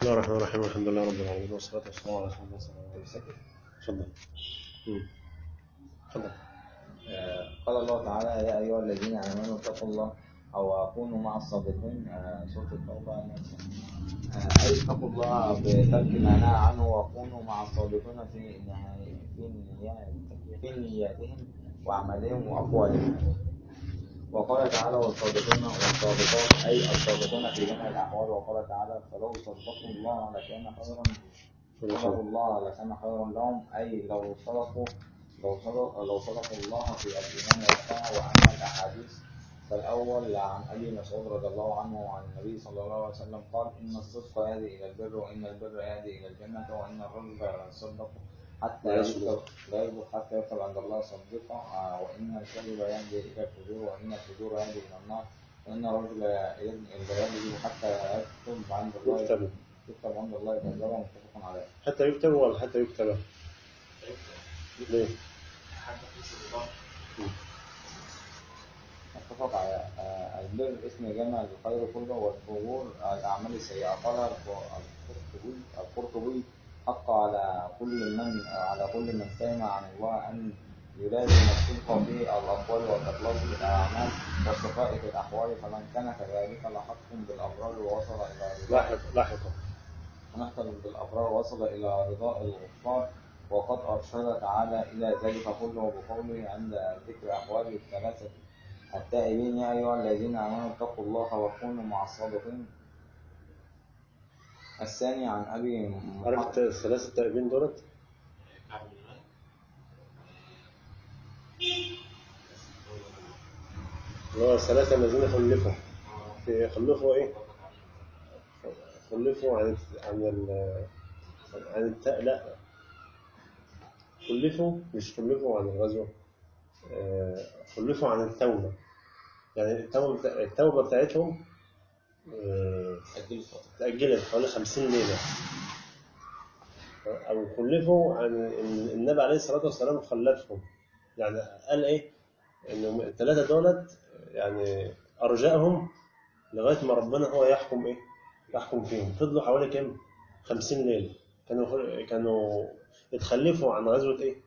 الله الرحمن الرحيم الحمد لله رب العالمين والصلاة والسلام على رسول الله صلى الله عليه وسلم تفضل مم. تفضل آه، قال الله تعالى يا أيها الذين آمنوا اتقوا الله أو كونوا مع الصادقين آه، سورة التوبة آه، أي اتقوا الله بترك ما نهى عنه وكونوا مع الصادقين في نهاية في نيات في نياتهم وأعمالهم وأقوالهم وقال تعالى والصادقون والصادقات أي الصادقون في جميع الأحوال وقال تعالى فلو صدقوا الله لكان خيرا صدقوا الله لكان خيرا لهم أي لو صدقوا لو صدق لو صدقوا الله في الإيمان والطاعة وأما الأحاديث فالأول عن أبي مسعود رضي الله عنه وعن النبي صلى الله عليه وسلم قال إن الصدق يهدي إلى البر وإن البر يهدي إلى الجنة وإن الرجل صدق حتى لا يصدق. يكتب لا يصدق حتى يكتب عند الله صدقا آه، وإن الكذب يهدي إلى الفجور وإن الفجور يهدي إلى النار وإن الرجل يكذب حتى يكتب عند الله يكتب يكتب عند الله كذبا متفق عليه. حتى يكتب ولا حتى يكتب ليه؟ اتفق على آه، البر اسم جمع الخير كله والفجور الأعمال السيئة قال القرطبي القرطبي حق على كل من على كل من سمع عن الله أن يلازم الصدق في الأقوال والإخلاص في الأعمال والصفاء في الأحوال فمن كان كذلك لحقهم بالأبرار ووصل إلى رضا لاحق لاحقا ونحتل بالأبرار وصل إلى رضاء الغفار وقد أرشد تعالى إلى ذلك كله بقوله عند ذكر أحوال الثلاثة التائبين يا أيها الذين آمنوا اتقوا الله وكونوا مع الصادقين الثاني عن أبي عرفت الثلاثة التائبين دولت؟ اللي هو الثلاثة الذين خلفوا في خلفوا ايه؟ خلفوا عن عن ال عن الت... لا خلفوا مش خلفوا عن الغزوة آه، خلفوا عن التوبة يعني التوبة بتا- التوبة بتاعتهم آه، أجل الفترة تأجلت حوالي 50 ليلة أو خلفوا عن إن النبي عليه الصلاة والسلام خلفهم يعني قال إيه إن الثلاثة دولت يعني أرجأهم لغاية ما ربنا هو يحكم إيه يحكم فيهم فضلوا حوالي كام 50 ليلة كانوا كانوا اتخلفوا عن غزوة إيه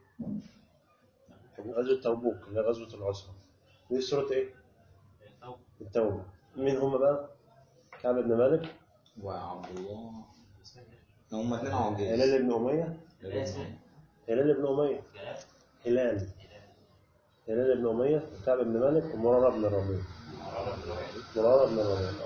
غزوة تبوك اللي هي غزوة العسرة دي سورة إيه التوبة مين هم بقى كعب بن مالك وعبد الله هم اثنين عبد هلال بن أمية هلال بن أمية هلال هلال بن أمية كعب بن مالك ومرارة بن الربيع مرارة بن الربيع آه.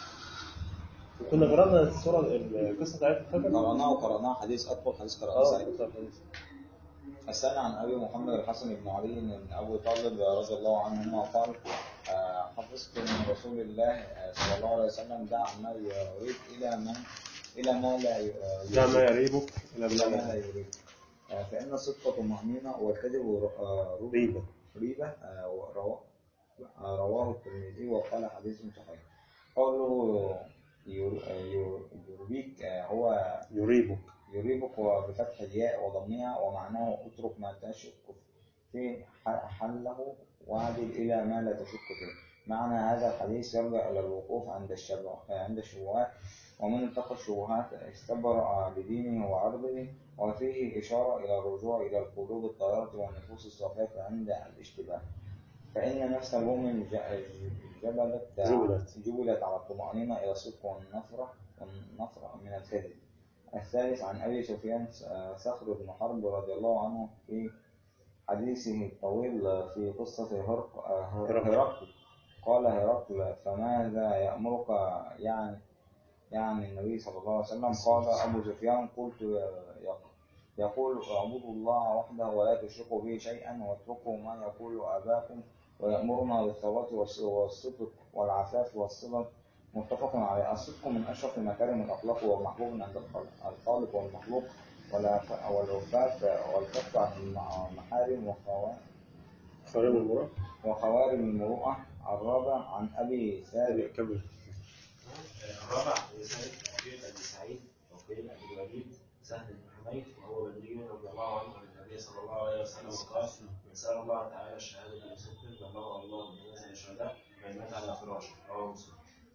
وكنا قرأنا السورة القصة بتاعتها فاكر؟ قرأناه وقرأناه حديث أطول حديث قرأناه اه سعيد قصة الحديث. الثاني عن ابي محمد الحسن بن علي بن ابي طالب رضي الله عنهما قال آه، حفظت من رسول الله آه، صلى الله عليه وسلم دع ما يريد الى من الى ما لا ي- آه، ده ما يريد يريبك إلى الى ما بلاد لا يريد آه، فان الصدق طمأنينة والكذب آه، ريبة ريبة ريبة آه، ورواه آه، رواه الترمذي وقال حديث صحيح قالوا ير- آه، ير- يربيك آه، هو يريبك يريبك وبفتح الياء وضمها ومعناه اترك ما تشك فيه ح- حله وعدل إلى ما لا تشك فيه معنى هذا الحديث يرجع إلى الوقوف عند الشبه عند الشبهات ومن اتقى الشبهات استبرأ بدينه وعرضه وفيه إشارة إلى الرجوع إلى القلوب الطاهرة والنفوس الصافية عند الاشتباه فإن نفس المؤمن ج- جبلت جبلت. جبلت على الطمأنينة إلى الصدق والنفرة والنفرة من الكذب الثالث عن أبي سفيان صخر بن حرب رضي الله عنه في حديثه الطويل في قصة هرق هرقل. هرقل قال هرقل فماذا يأمرك يعني يعني النبي صلى الله عليه وسلم قال أبو سفيان قلت يق- يقول اعبدوا الله وحده ولا تشركوا به شيئا واتركوا ما يقول آباكم ويأمرنا بالصلاة والص- والصدق والعفاف والصلة متفق عليه الصدق من أشرف مكارم الأخلاق ومحبوب عند الخلق- الخالق والمخلوق والعف- والعفاف والكف عن المحارم وخوا- خريم المرأة وخوارم المروءة الرابع عن أبي ثابت كمل الرابع رسالة أبي أبي سعيد وقيل أبي الوليد سهل بن حنيف وهو بدري رضي الله عنه عن النبي صلى الله عليه وسلم قال من سأل الله تعالى الشهادة بصدق بلغ الله بمنزل الشهداء وإن مات على فراشه رواه مسلم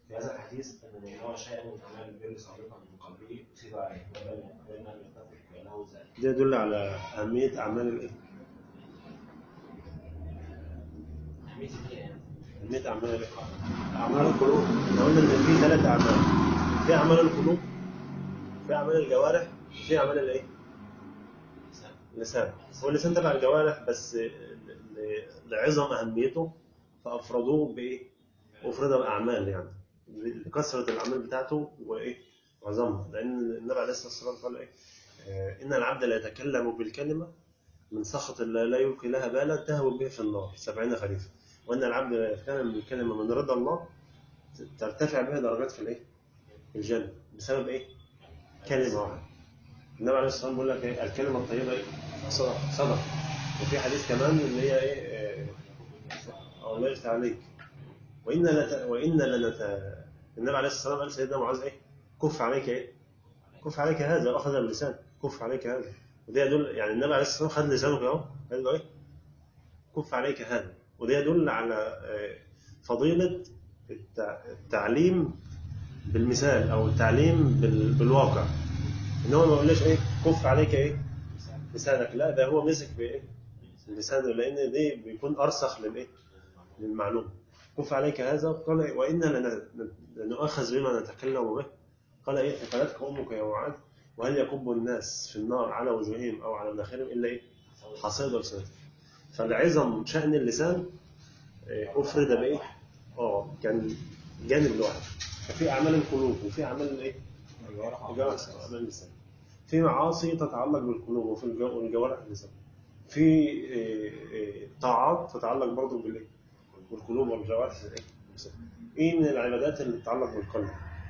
في هذا الحديث أن من نوع شيئا من أعمال البر صادقا من قلبه يصيب عليه وبل وإن لم يتفق له ذلك. ده يدل على أهمية أعمال الإيه؟ أهمية النية يعني. أهمية أعمال الإيه؟ أعمال القلوب احنا قلنا إن في ثلاث أعمال في أعمال القلوب في أعمال الجوارح في أعمال الإيه؟ اللسان هو اللسان تبع الجوارح بس ل- ل- لعظم أهميته فأفردوه بإيه؟ أفرد بأعمال يعني لكثرة الأعمال بتاعته وإيه؟ وعظمها لأن النبي عليه الصلاة والسلام قال إيه؟ آه، إن العبد لا يتكلم بالكلمة من سخط الله لا يلقي لها بالا تهوي به في النار سبعين خريفا وأن العبد لا يتكلم بالكلمة من رضا الله ترتفع بها درجات في الإيه؟ في الجنة بسبب إيه؟ كلمة واحدة النبي عليه الصلاة والسلام بيقول لك إيه؟ الكلمة الطيبة إيه؟ صدقة صدقة وفي حديث كمان اللي هي إيه؟ آه، الله يفتح عليك وإن لت... وإن لنت النبي عليه الصلاة والسلام قال سيدنا معاذ إيه؟ كف عليك إيه؟ كف عليك هذا أخذ اللسان كف عليك هذا وده يدل يعني النبي عليه الصلاة والسلام خد لسانه كده أهو قال له إيه؟ كف عليك هذا وده يدل على آه، فضيلة التع- التعليم بالمثال أو التعليم بال... بالواقع إن هو ما يقولش إيه؟ كف عليك إيه؟ لسانك لا ده هو مسك بإيه؟ لسانه لأن دي بيكون أرسخ للإيه؟ للمعلومة كف عليك هذا قال وإنا لن- لنؤاخذ بما نتكلم به قال إيه فقالتك أمك يا معاذ وهل يكب الناس في النار على وجوههم أو على مناخرهم إلا إيه حصيد ألسنتهم فالعظم شأن اللسان إيه، أفرد بإيه آه كان جانب لوحده ففي أعمال القلوب وفي أعمال الإيه الجوارح الجوارح أعمال اللسان في معاصي تتعلق بالقلوب وفي الجو- والجوارح اللسان في إيه، إيه، طاعات تتعلق برضه بالإيه والقلوب والجوارح الإيه اللسان. إيه من العبادات اللي تتعلق بالقلب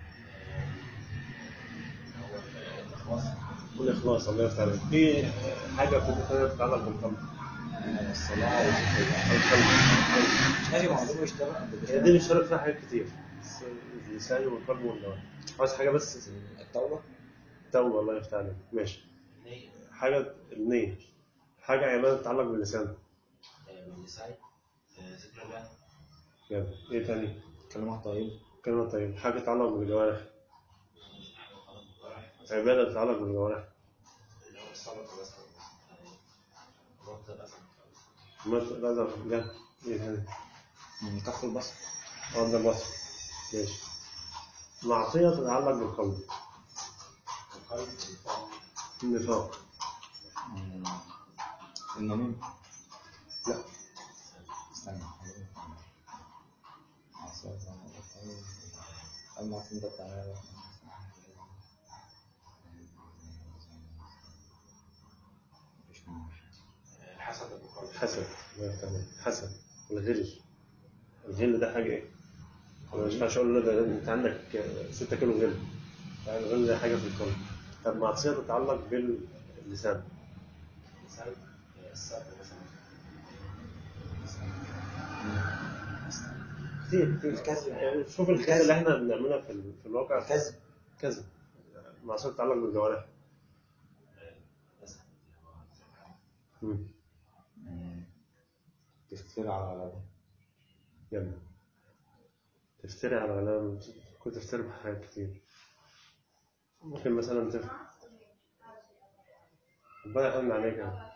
والإخلاص الله يفتح عليك في حاجة كنت تتعلق بالقلب الصلاة وذكر القلب ماشي ما هو دول بيشتغل قد هي كده دي بيشترك فيها حاجات كتير اللسان والقلب والجوارح عاوز حاجة بس التوبة توبة الله يفتح عليك ماشي النية حاجة النية حاجة عبادة تتعلق باللسان آه، باللسان آه، ذكر الله جامد ايه تاني كلمات طيبة كلمة طيبة حاجة تتعلق بالجوارح عبادة تتعلق بالجوارح اللي هو الصلاة مثلا آه، ربط الأثر مثل لا جامد ايه تاني من كف البصر اه ده بصر ماشي معصية تتعلق بالقلب القلب الفهم النفاق مم. النميم لا استنى عصير المعصية انت بتعملها مفيش منه. آه، الحسد بالقلب حسد الله يفتح عليك حسد الغل الغل ده حاجة ايه؟ أنا ما ينفعش اقول له ده انت عندك 6 كيلو غل يعني الغل ده حاجة في القلب طب معصية تتعلق باللسان اللسان آه، السب مثلا كتير كتير الكذب. يعني شوف الحاجات اللي احنا بنعملها في, ال- في الواقع الكذب. كذب معصية تتعلق بالجوارح مثلا مم. مم. تفتري على غلبة يلا تفتري على غلام كنت تفتري بحاجات كتير ممكن مثلا تف ربنا يحن عليك يعني.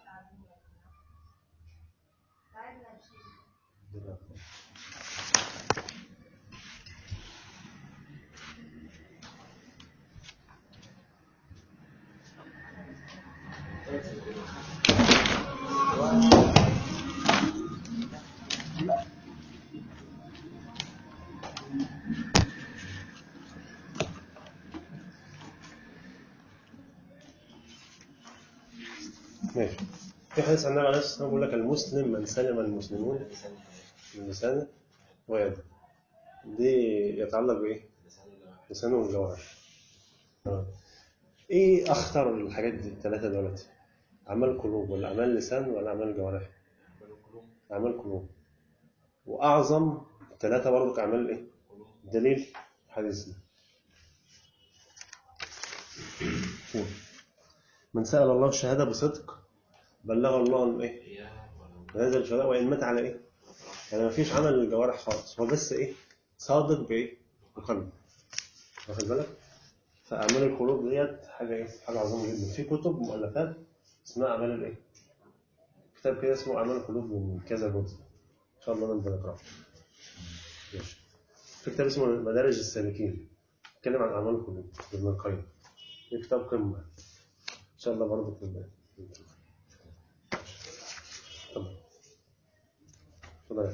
ماشي في حديث عن النبي عليه الصلاة والسلام بيقول لك المسلم من سلم المسلمون اللسان من لسانه ويده دي يتعلق بإيه؟ اللسان اللي هو لسانه والجوارح تمام. إيه أخطر الحاجات دي الثلاثة دولت؟ أعمال قلوب ولا أعمال لسان ولا أعمال جوارح؟ أعمال القلوب أعمال قلوب وأعظم ثلاثة برضك أعمال إيه؟ قلوب دليل حديث ده. من سأل الله الشهادة بصدق بلغ الله الإيه؟ إياها ولو هذا الشهادة وإن مات على إيه؟ يعني ما فيش عمل للجوارح خالص هو بس إيه؟ صادق بإيه؟ القلب واخد بالك فأعمال القلوب ديت حاجة إيه؟ حاجة عظيمة جدا في كتب مؤلفات اسمها أعمال الإيه؟ كتاب كده اسمه أعمال القلوب من كذا جزء إن شاء الله نبدأ نقرأه ماشي في كتاب اسمه مدارج السالكين بيتكلم عن أعمال القلوب ابن القيم في كتاب قمة إن شاء الله برضه في البداية تفضل تفضل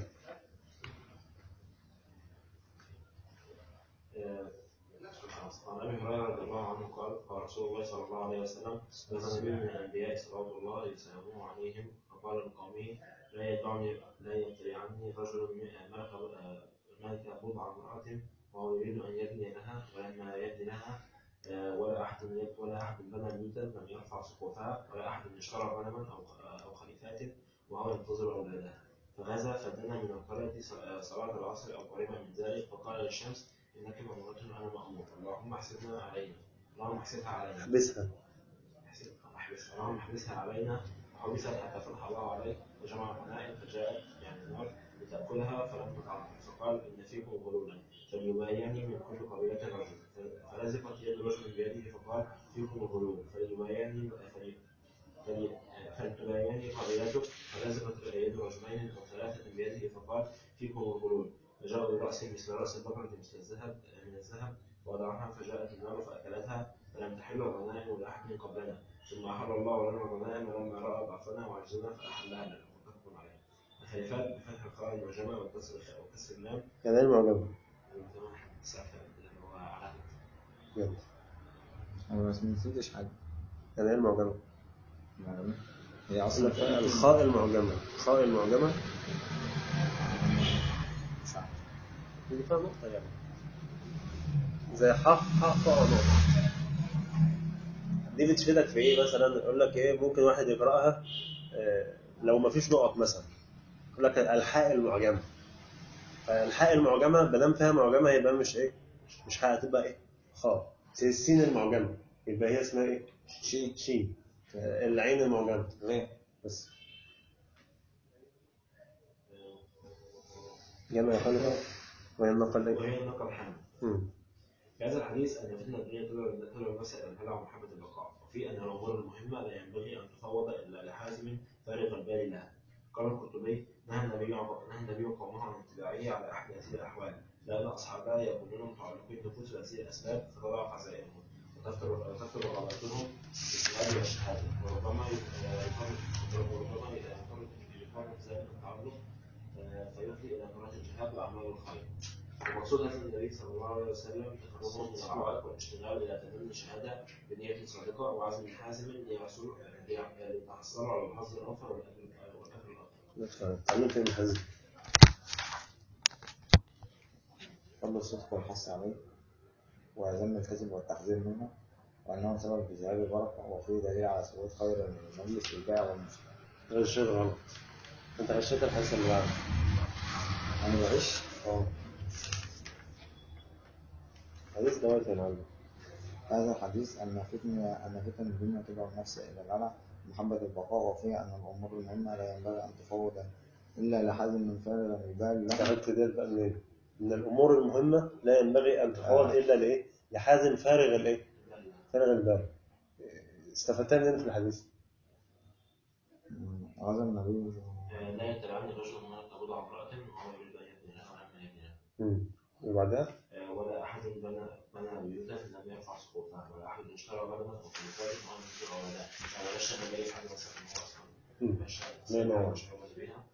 عن ابي هريره رضي الله عنه قال قال رسول الله صلى الله عليه وسلم نزل نبي من الانبياء صلوات الله يسلمون عليهم فقال لقومه لا يدعني لا يبتلعني رجل ملك ملك بضع امرأة وهو يريد ان يبني لها ولما يبني لها آه، ولا احد ولا احد بنى بيوتا لم يرفع سقوفها ولا احد اشترى غنما او او خليفات وهو ينتظر اولادها فغزا فدنا من القرية صلاة العصر أو قريبا من ذلك فقال للشمس إنك مأمورة أنا مأمور اللهم احسبنا علينا اللهم احسبها علينا احبسها احسبها احبسها اللهم احبسها علينا فحبست حتى فتح الله عليه فجمع الغنائم فجاءت يعني النار لتأكلها فلم تطعمها فقال إن فيكم غلولا فليبايعني من كل قبيلة رجل فلزقت يد رجل بيده فقال فيكم الغلول فليبايعني فلي فلي- فلتبايعني قبيلته فلزقت يد رجلين او ثلاثه بيده فقال فيكم الغلول فجاء براسه مثل راس البقره مثل الذهب من الذهب ووضعها فجاءت النار فاكلتها فلم تحل الغنائم لاحد من قبلنا ثم احل الله لنا الغنائم ولما راى ضعفنا وعجزنا فاحلها لنا متفق عليه الخليفات بفتح القاء المعجمه وكسر وكسر اللام يعني ايه المعجمة؟ المعجمه سقف اللي هو علامه يلا انا ما نسيتش حاجه يعني ايه المعجمة؟ يعني هي أصل اصلا كانت الخاء المعجمة خاء المعجمة مش عارف. اللي فيها نقطة يعني زي حاء حاء فاء نقطة دي بتفيدك في ايه مثلا يقول لك ايه ممكن واحد يقرأها آه، لو ما فيش نقط مثلا يقول لك الحاء المعجمة فالحاء المعجمة بدل فيها معجمة يبقى مش ايه مش حاء تبقى ايه خاء زي السين المعجمة يبقى هي اسمها ايه شيء شين آه، العين المعجمة ليه؟ بس جمع خلفه وينقل ايه وهي نقل حمل مم. في هذا الحديث أن فتنة الدنيا تدعو تدعو الناس إلى الهلع ومحبة البقاء، وفي أن الأمور المهمة لا ينبغي أن تفوض إلا لحازم فارغ البال لها. قال القرطبي نهى النبي نهى النبي قومه عن اتباعه على أحد هذه الأحوال، لأن أصحابها يكونون متعلقين النفوس بهذه الأسباب فتضعف عزائمهم وتكثر وتكثر غلطتهم في الشهادة والشهادة، وربما يفرط وربما يفرط يفرط ذلك التعلق آه، فيفضي إلى كراهة الجهاد وأعمال الخير. ومقصود هذا النبي صلى الله عليه وسلم تفرغهم من العوائق والاشتغال الى تمام الشهاده بنيه صادقه وعزم حازم ليحصل ليتحصلوا على الحظ الاوفر والاجر والاجر الاكبر. تعلمت من حزم فضل الصدق والحث عليه وذم الكذب والتحذير منه وأنه سبب في ذهاب البركة وفيه دليل على ثبوت خير المجلس للبائع والمشتري. غشيت غلط انت غشيت الحصه اللي بعد أنا بعيش اه حديث دوت يا معلم هذا الحديث أن فتن أن فتن الدنيا تدعو النفس إلى الهلع ومحبة البقاء وفيه أن الأمور المهمة لا ينبغي أن تفوض إلا لحازم من فارغ البال له استفدت ديت بقى منين؟ ان الامور المهمه لا ينبغي ان تفوض الا لايه؟ لحازم فارغ الايه؟ فارغ البال استفدتها منين في الحديث؟ هذا النبي آه، لا يتبعني رجل من تبضع امراه وهو يريد ان يبني لها ولما يبني لها. مم. وبعدها آه، ولا احد بنى بنى بيوتا لم يرفع سقوطها ولا احد اشترى غنما او خليفات وهو ينزل اولادها. ولا اشترى بأي حاجه مثلا هو اصلا مم. مش لا، لا. مش موجود بيها.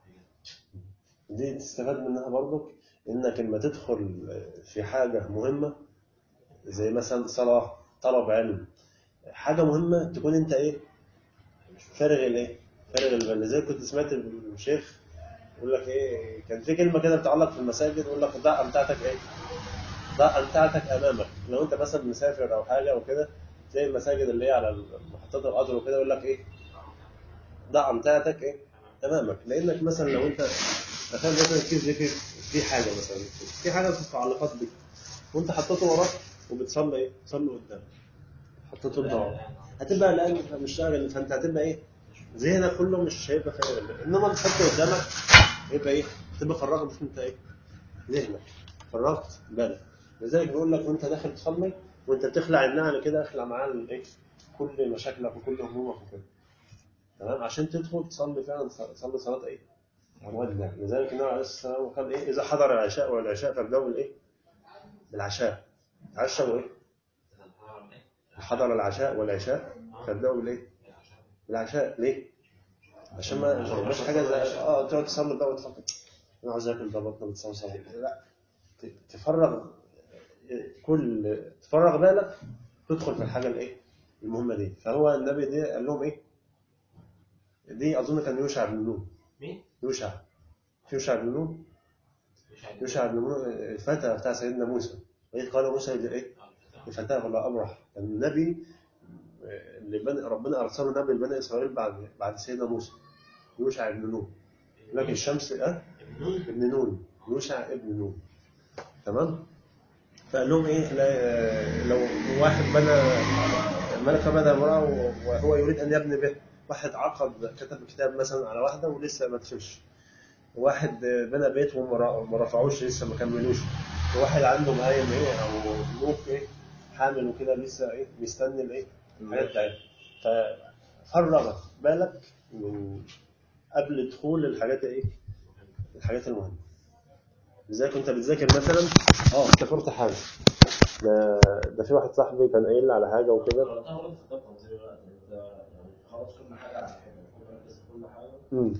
دي تستفاد منها برضك انك لما تدخل في حاجه مهمه زي مثلا صلاه طلب علم حاجه مهمه تكون انت ايه فارغ الايه فارغ البال زي كنت سمعت الشيخ يقول لك ايه كان في كلمه كده بتعلق في المساجد يقول لك ضع امتعتك ايه ضع امتعتك امامك لو انت مثلا مسافر او حاجه او كده زي المساجد اللي هي على محطات القطر وكده يقول لك ايه ضع امتعتك ايه امامك لانك مثلا لو انت تخيل مثلا كيس ذكر في حاجه مثلا في حاجه في متعلقات بك وانت حطيته وراك وبتصلي ايه؟ تصلي قدام حطيته الدعاء هتبقى لا مش شاغل فانت هتبقى ايه؟ ذهنك كله مش هيبقى فارغ انما تحطه قدامك يبقى ايه؟ تبقى فرغت انت ايه؟ ذهنك فرغت بالك لذلك بيقول لك وانت داخل تصلي وانت بتخلع النعل كده اخلع معاه الايه كل مشاكلك وكل همومك وكده تمام عشان تدخل تصلي فعلا تصلي صلاه ايه؟ مودع لذلك النبي عليه الصلاه والسلام قال ايه اذا حضر العشاء والعشاء فابدأوا بالايه؟ بالعشاء عشوا ايه؟ حضر العشاء والعشاء فابدأوا بالايه؟ بالعشاء ليه؟ عشان ما مش حاجه زي اه تقعد تصلي بقى وتفكر انا عاوز اكل ده بطني بتصوصو لا ت- تفرغ كل تفرغ بالك تدخل في الحاجه الايه؟ المهمه دي فهو النبي ده قال لهم ايه؟ دي اظن كان يوشع بن نون مين؟ يوشع يوشع بن نون مش عارف. يوشع بن نون الفتى بتاع سيدنا موسى وإذ قال موسى لايه؟ لفتاه لا ابرح كان النبي اللي بني ربنا ارسله نبي لبني اسرائيل بعد بعد سيدنا موسى يوشع بن نون لكن الشمس اه ابن ابن نون يوشع ابن نون تمام فقال لهم ايه لا لو واحد بنى ملك بنى امراه وهو يريد ان يبني به واحد عقد كتب كتاب مثلا على واحده ولسه ما دخلش واحد بنى بيت وما وما رفعوش لسه ما كملوش وواحد عنده مهايم ايه او ملوك ايه حامل وكده لسه ايه مستني الايه الحاجات بتاعتها ففرغ بالك من قبل دخول الحاجات ايه الحاجات المهمه لذلك كنت بتذاكر مثلا اه افتكرت حاجه ده ده في واحد صاحبي كان قايل لي على حاجه وكده قرأتها برضه في الطب تنظيم الوقت انت يعني خلاص كل حاجه على حاجه كل مركز في كل حاجه مم.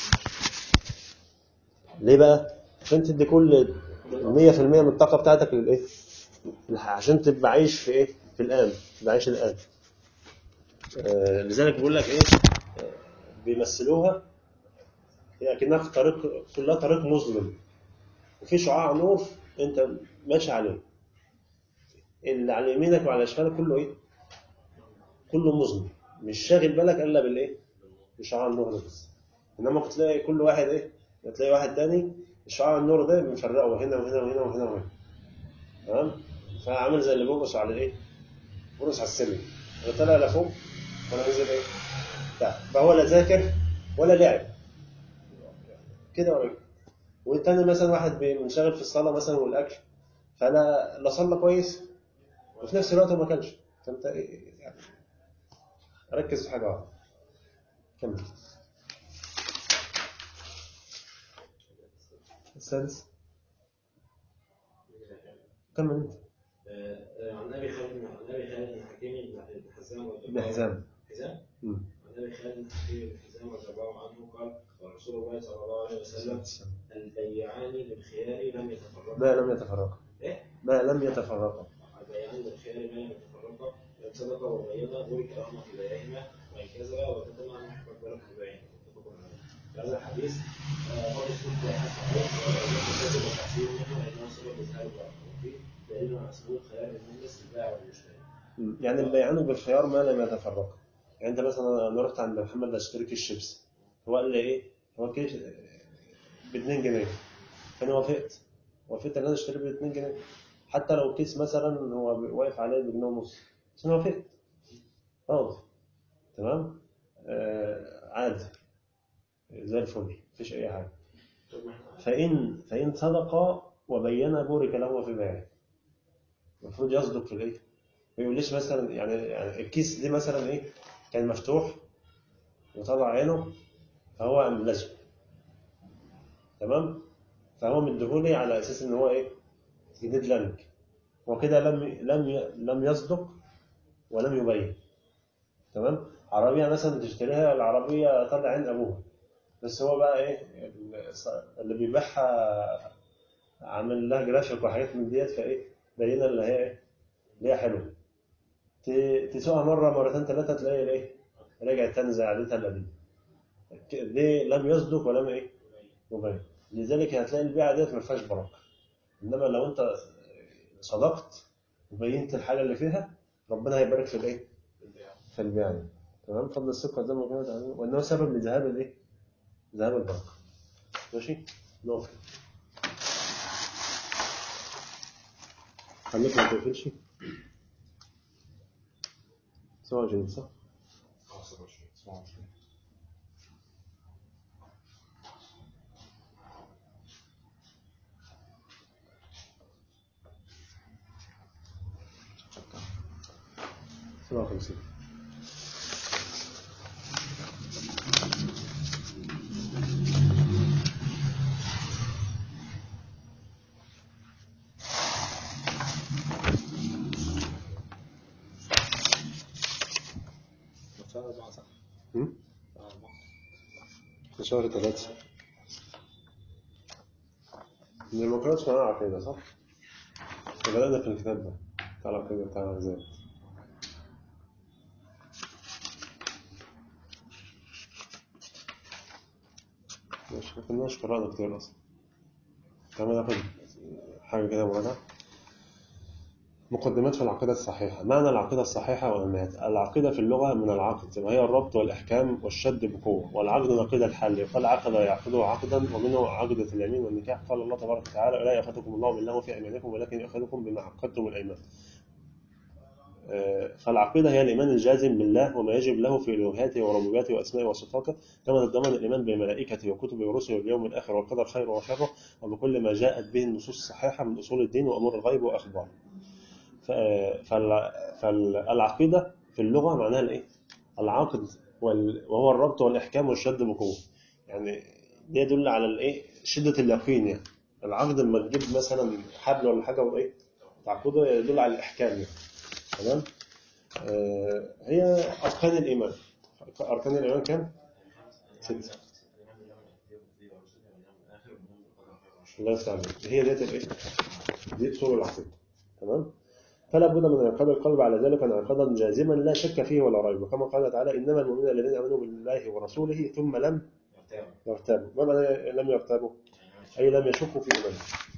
ليه بقى؟ عشان تدي كل 100% من الطاقه بتاعتك للايه؟ للح- عشان تبقى عايش في ايه؟ في الان تبقى عايش الان آه لذلك بيقول لك ايه؟ آه بيمثلوها هي اكنها في طريق كلها طريق مظلم وفي شعاع نور انت ماشي عليه اللي على يمينك وعلى شمالك كله ايه؟ كله مظلم مش شاغل بالك الا بالايه؟ بشعاع النور ده بس انما كنت تلاقي كل واحد ايه؟ تلاقي واحد تاني شعاع النور ده مفرقه هنا وهنا وهنا وهنا وهنا تمام؟ فعامل زي اللي بيرقص على الايه؟ بيرقص على السلم لا طلع لا فوق ولا نزل ايه؟ تحت فهو لا ذاكر ولا لعب كده ولا كده والتاني مثلا واحد بي- منشغل في الصلاه مثلا والاكل فلا لا صلى كويس وفي نفس الوقت ما كانش فانت إيه يعني ركز في حاجه واحده كمل السادس كمل انت آه، عن ابي خالد عن ابي خالد بن حكيم بن حزام رضي ابن الله عنه- حزام حزام مم. عن ابي خالد بن حكيم بن حزام رضي الله عنه قال قال رسول الله صلى الله عليه وسلم البيعان بالخيار لم يتفرقا ما لم يتفرقا ايه؟ ما لم يتفرقا البيعان بالخيار ما لم يتفرقا ان صدقا وبيضا بورك لهما في بيعهما وان كذبا وكتما ان يحفظ ذلك في بيعهما متفق عليه هذا الحديث آه، برضه سنة حسن وكذب وتحسين منه لانه سبب اظهار البركه وفيه دليل على ثبوت خيار المجلس للبائع والمشتري مم. يعني البيعان بالخيار ما لم يتفرقا يعني انت مثلا انا رحت عند محمد اشتري كيس شيبس هو قال لي ايه هو كيس ب 2 جنيه فانا وافقت وافقت ان انا اشتري ب 2 جنيه حتى لو كيس مثلا هو واقف عليه بجنيه ونص بس انا وافقت راضي تمام آه عادي زي الفل مفيش اي حاجه طب ما احنا فإن فإن صدق وبين بورك له في بيعه المفروض يصدق في الإيه؟ ما يقوليش مثلا يعني يعني الكيس دي مثلا إيه كان مفتوح وطلع عينه فهو قام لازم تمام فهو مديهولي على أساس إن هو إيه جديد لنك وكده لم لم لم يصدق ولم يبين تمام عربية مثلا تشتريها العربية طلع عين أبوها بس هو بقى ايه اللي بيبيعها عامل لها جرافيك وحاجات من ديت فايه باينه اللي هي ايه اللي هي حلوه ت- تسوقها مره مرتين ثلاثه تلاقي الايه رجعت تاني زي عادتها القديمه ك- دي لم يصدق ولم ايه يبين لذلك هتلاقي البيعه ديت ما فيهاش بركه انما لو انت صدقت وبينت الحاجه اللي فيها ربنا هيبارك في الايه في البيع دي. تمام فضل الثقه زي ما قلنا تعالى وانه سبب لذهاب الايه ذهاب البركه ماشي نقف كده. خليك ما تقفلش 27 صح؟ 27 57 هم؟ في شهر ثلاثة من ما كانتش معانا عقيدة صح؟ بدأنا في الكتاب ده بتاع العقيدة بتاع الأحزاب مش ما كناش قرأنا كتير أصلا كمان ناخد حاجة كده مراجعة مقدمات في العقيدة الصحيحة معنى العقيدة الصحيحة وأهميتها العقيدة في اللغة من العقد وهي الربط والإحكام والشد بقوة والعقد نقيض الحل يقال عقد يعقده عقدا ومنه عقدة اليمين والنكاح قال الله تبارك وتعالى لا يأخذكم الله بالله في أيمانكم ولكن يأخذكم بما عقدتم الأيمان آه، فالعقيدة هي الإيمان الجازم بالله وما يجب له في إلوهاته وربوبيته وأسمائه وصفاته كما تتضمن الإيمان بملائكته وكتبه ورسله واليوم الآخر والقدر خيره وشره وبكل ما جاءت به النصوص الصحيحة من أصول الدين وأمور الغيب وأخباره ف- فال- فالعقيدة في اللغة معناها الإيه؟ العقد وال- وهو الربط والإحكام والشد بقوة يعني ده يدل على الإيه؟ شدة اليقين يعني العقد لما تجيب مثلا حبل ولا حاجة وإيه؟ تعقده يدل على الإحكام يعني تمام؟ آه، هي أركان الإيمان أركان الإيمان كام؟ ستة الله يفتح عليك هي ديت الايه؟ دي اصول العقيده تمام؟ فلا بد من انعقاد القلب على ذلك انعقادا جازما لا شك فيه ولا ريب كما قال تعالى انما المؤمنون الذين امنوا بالله ورسوله ثم لم يرتابوا ما معنى لم يرتابوا؟ اي لم يشكوا في ايمانهم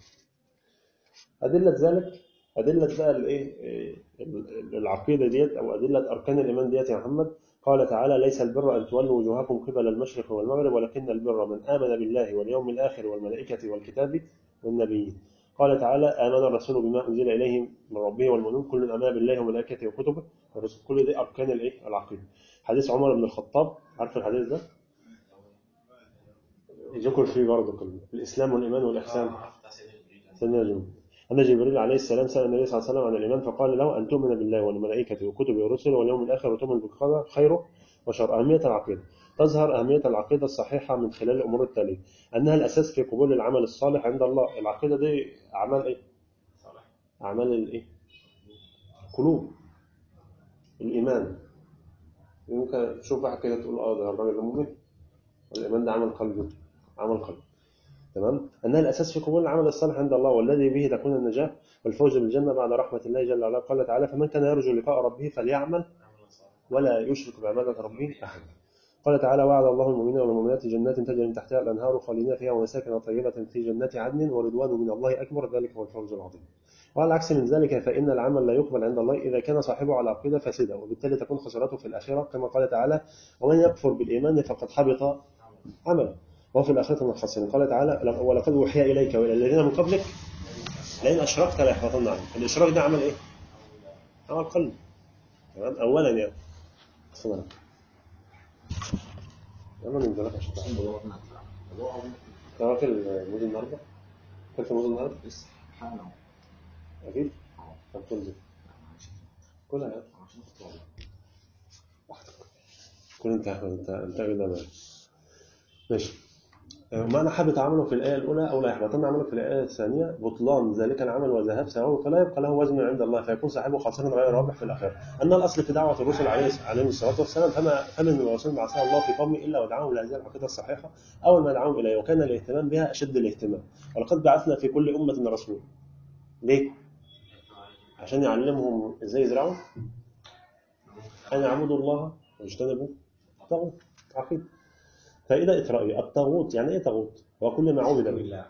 ادله ذلك ادله بقى الايه إيه، العقيده ديت او ادله اركان الايمان ديت يا محمد قال تعالى ليس البر ان تولوا وجوهكم قبل المشرق والمغرب ولكن البر من امن بالله واليوم الاخر والملائكه والكتاب والنبيين قال تعالى آمن الرسول بما أنزل إليه من ربه والمؤمنون كل آمن بالله وملائكته وكتبه والرسل كل دي أركان الإيه العقيدة حديث عمر بن الخطاب عارف الحديث ده ذكر فيه برضه كله الإسلام والإيمان والإحسان سيدنا جبريل أن جبريل عليه السلام سأل النبي صلى الله عليه وسلم عن الإيمان فقال له أن تؤمن بالله والملائكة وكتبه ورسله واليوم الآخر وتؤمن بالقدر خيره وشر أهمية العقيدة تظهر أهمية العقيدة الصحيحة من خلال الأمور التالية أنها الأساس في قبول العمل الصالح عند الله العقيدة دي أعمال إيه؟ أعمال الإيه؟ قلوب الإيمان ممكن تشوف واحد كده تقول اه ده الراجل ده مؤمن الإيمان ده عمل قلبي عمل قلبي تمام أنها الأساس في قبول العمل الصالح عند الله والذي به تكون النجاة والفوز بالجنة بعد رحمة الله جل وعلا قال تعالى فمن كان يرجو لقاء ربه فليعمل ولا يشرك بعبادة ربه أحدا قال تعالى وعد الله المؤمنين والمؤمنات جنات تجري من تحتها الأنهار خالدين فيها ومساكن طيبة في جنات عدن ورضوان من الله أكبر ذلك هو الفوز العظيم وعلى العكس من ذلك فإن العمل لا يقبل عند الله إذا كان صاحبه على عقيدة فاسدة وبالتالي تكون خسارته في الآخرة كما قال تعالى ومن يكفر بالإيمان فقد حبط عمله وفي الآخرة من الخاسرين قال تعالى ولقد أوحي إليك وإلى الذين من قبلك لئن أشركت ليحبطن عنك الإشراك ده عمل إيه؟ عمل قلب تمام أولا يعني صدق يلا من دلوقتي عشان تعرف الموز النهارده؟ كنت موز النهارده؟ لسه حالا أكيد؟ طب كل دي كلها يا عشان اختار كل انت يا احمد انت انت اجل ده ماشي معنى حبط عمله في الآية الأولى أو لا يحبطن عمله في الآية الثانية بطلان ذلك العمل وذهاب ثوابه فلا يبقى له وزن عند الله فيكون صاحبه خاسرا غير رابح في الآخرة أن الأصل في دعوة الرسل عليه عليهم الصلاة والسلام فما فمن الرسول بعثه الله في قومه إلا ودعاهم لهذه العقيدة الصحيحة أول ما دعاهم إليه وكان الاهتمام بها أشد الاهتمام ولقد بعثنا في كل أمة رسول ليه؟ عشان يعلمهم إزاي يزرعوا أن يعبدوا الله ويجتنبوا الطاغوت عقيدة فإذا إطرائي الطاغوت يعني إيه طاغوت؟ هو كل ما عبد من بالله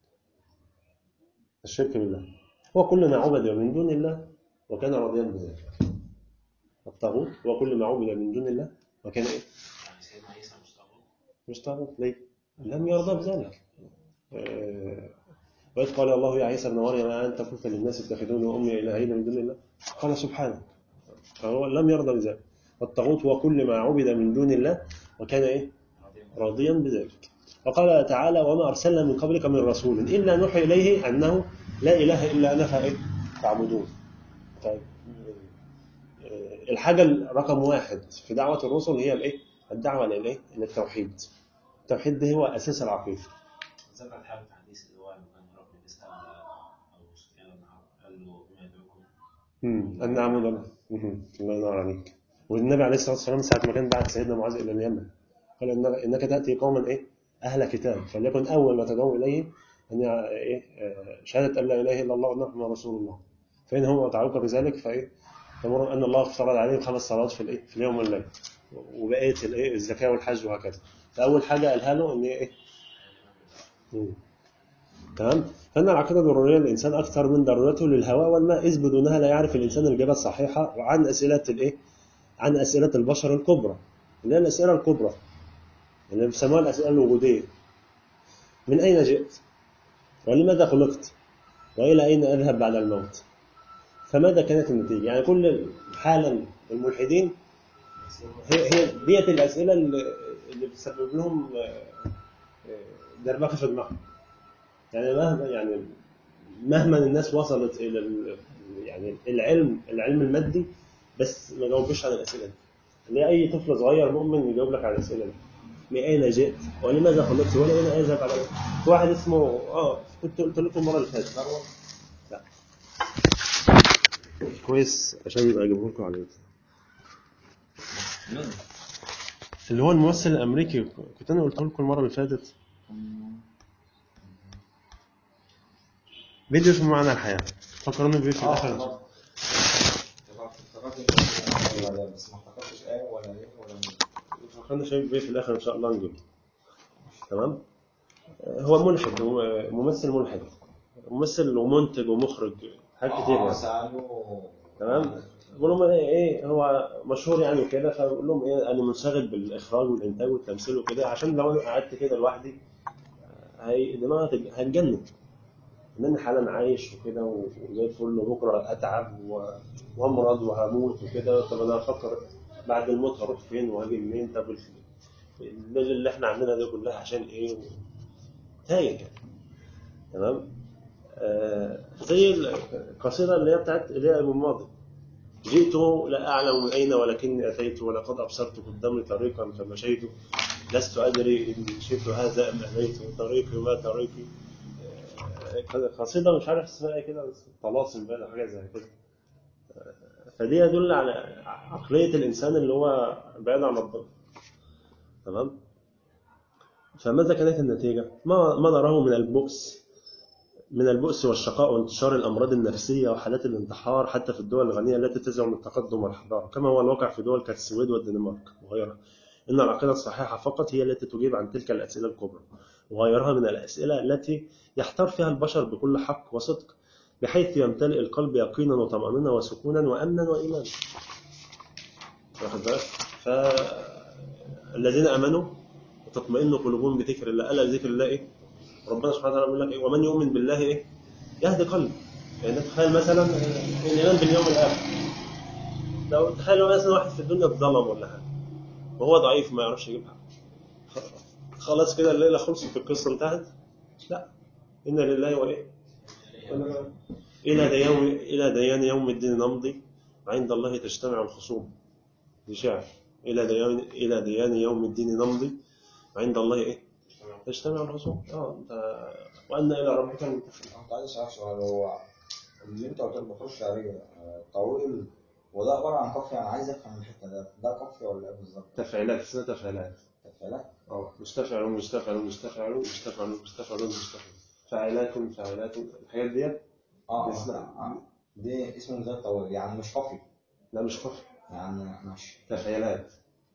الشرك بالله هو كل ما عبد من دون الله وكان راضيا بذلك الطاغوت هو كل ما عبد من دون الله وكان إيه؟ يعني سيدنا عيسى مش طاغوت مش طاغوت ليه؟ لم يرضى بذلك آه، وإذ قال الله يا عيسى ابن مريم أنت قلت للناس اتخذوني وأمي إلهين من دون الله قال سبحانك فهو لم يرضى بذلك والطاغوت هو كل ما عبد من دون الله وكان إيه؟ راضيا بذلك وقال تعالى وما أرسلنا من قبلك من رسول إلا نوحي إليه أنه لا إله إلا أنا فإيه؟ فاعبدون طيب آه، الحاجة رقم واحد في دعوة الرسل هي الايه؟ الدعوة للايه؟ للتوحيد. التوحيد ده هو أساس العقيدة. ذكرت حاجه في حديث اللي هو لما كان ربنا بيسال ابو سفيان بن حرب قال له بما يدعوكم امم أن نعبد الله مهم. الله ينور عليك. والنبي عليه الصلاة والسلام ساعة ما كان بعت سيدنا معاذ إلى اليمن قال إنك, إنك تأتي قوما إيه؟ أهل كتاب فليكن أول ما تدعو إليه أن يع- إيه؟ آه، شهادة أن لا إله إلا الله وأن محمد رسول الله. فإن هم أطاعوك بذلك فإيه؟ تمر أن الله افترض عليهم خمس صلوات في الإيه؟ في اليوم والليل. وبقية الإيه؟ الزكاة والحج وهكذا. فأول حاجة قالها له إن هي إيه؟ مم. تمام فإن العقيدة ضرورية للإنسان أكثر من ضرورته للهواء والماء إذ بدونها لا يعرف الإنسان الإجابة الصحيحة وعن أسئلة الإيه؟ عن أسئلة البشر الكبرى اللي هي الأسئلة الكبرى اللي بيسموها الأسئلة الوجودية من أين جئت؟ ولماذا خلقت؟ وإلى أين أذهب بعد الموت؟ فماذا كانت النتيجة؟ يعني كل حالا الملحدين هي هي ديت الأسئلة اللي اللي بتسبب لهم آه، آه، دربكة في دماغهم يعني مهما يعني مهما الناس وصلت الى ال- يعني العلم العلم المادي بس ما جاوبوش على الاسئله دي اللي هي اي طفل صغير مؤمن يجاوب لك على الاسئله دي من اين جئت ولماذا خلقت ولا اين اذهب على في واحد اسمه اه كنت قلت لكم المره اللي فاتت لا كويس عشان اجيبه لكم على اليوتيوب. مين؟ اللي هو الممثل الامريكي كنت انا قلت لكم المره اللي فاتت فيديو اسمه معنى الحياه فكروني بيه في اه الاخر افتكرت. افتكرت افتكرت ولا- بس ما افتكرتش ايه ولا ايه ولا مين. فكرنا شايف بيه في الاخر ان شاء الله نجيبه تمام هو ملحد هو ممثل ملحد ممثل ومنتج ومخرج حاجات كتير اه يعني سألوه تمام بقول لهم ايه ايه هو مشهور يعني وكده فبقول لهم ايه انا منشغل بالاخراج والانتاج والتمثيل وكده عشان لو انا قعدت كده لوحدي هي دماغي هتج- هتجنن ان انا حالا عايش وكده وزي الفل وبكره اتعب و- وامرض وهموت وكده طب انا افكر بعد الموت هروح فين وهاجي منين طب ال- الليله اللي احنا عندنا دي كلها عشان ايه و- تايه يعني تمام آه زي القصيده اللي هي بتاعت ايليا ابو الماضي جئت لا اعلم من اين ولكني اتيت ولقد ابصرت قدامي طريقا فمشيت لست ادري ان شئت هذا ام اتيت طريقي ما طريقي آه، قصيده مش عارف اسمها ايه كده بس طلاسم بقى حاجه زي كده آه، فدي يدل على عقليه الانسان اللي هو بعيد عن ربنا تمام فماذا كانت النتيجه؟ ما ما نراه من البؤس من البؤس والشقاء وانتشار الأمراض النفسية وحالات الانتحار حتى في الدول الغنية التي تزعم التقدم والحضارة كما هو الواقع في دول كالسويد والدنمارك وغيرها إن العقيدة الصحيحة فقط هي التي تجيب عن تلك الأسئلة الكبرى وغيرها من الأسئلة التي يحتار فيها البشر بكل حق وصدق بحيث يمتلئ القلب يقينا وطمأنينة وسكونا وأمنا وإيمانا واخد بالك؟ فالذين آمنوا وتطمئن قلوبهم بذكر الله ألا ذكر الله إيه؟ ربنا سبحانه وتعالى بيقول لك إيه؟ ومن يؤمن بالله ايه يهدي قلبه يعني تخيل مثلا الايمان باليوم الاخر لو تخيل لو مثلا واحد في الدنيا اتظلم ولا حاجه وهو ضعيف ما يعرفش يجيب حقه خلاص كده الليله خلصت القصه انتهت لا ان لله وايه الى ديان الى ديان يوم الدين نمضي وعند الله تجتمع الخصوم دي شعر الى ديان الى ديان يوم الدين نمضي وعند الله ايه تجتمع الخصوم اه انت وان الى ربك المنتهى كنت عايز اسالك سؤال هو اللي انت قلت بخش عليه آه، طويل وده عباره عن كفي انا عايز افهم الحته ده ده كفي ولا ايه بالظبط؟ تفعيلات اسمها تفعيلات تفعيلات؟ اه مستفعل مستفعل مستفعل مستفعل مستفعل مستفعل فاعلات فاعلات الحاجات ديت اه اسمها- آه، دي اسمه زي الطويل يعني مش كفي لا مش كفر يعني ماشي تفعيلات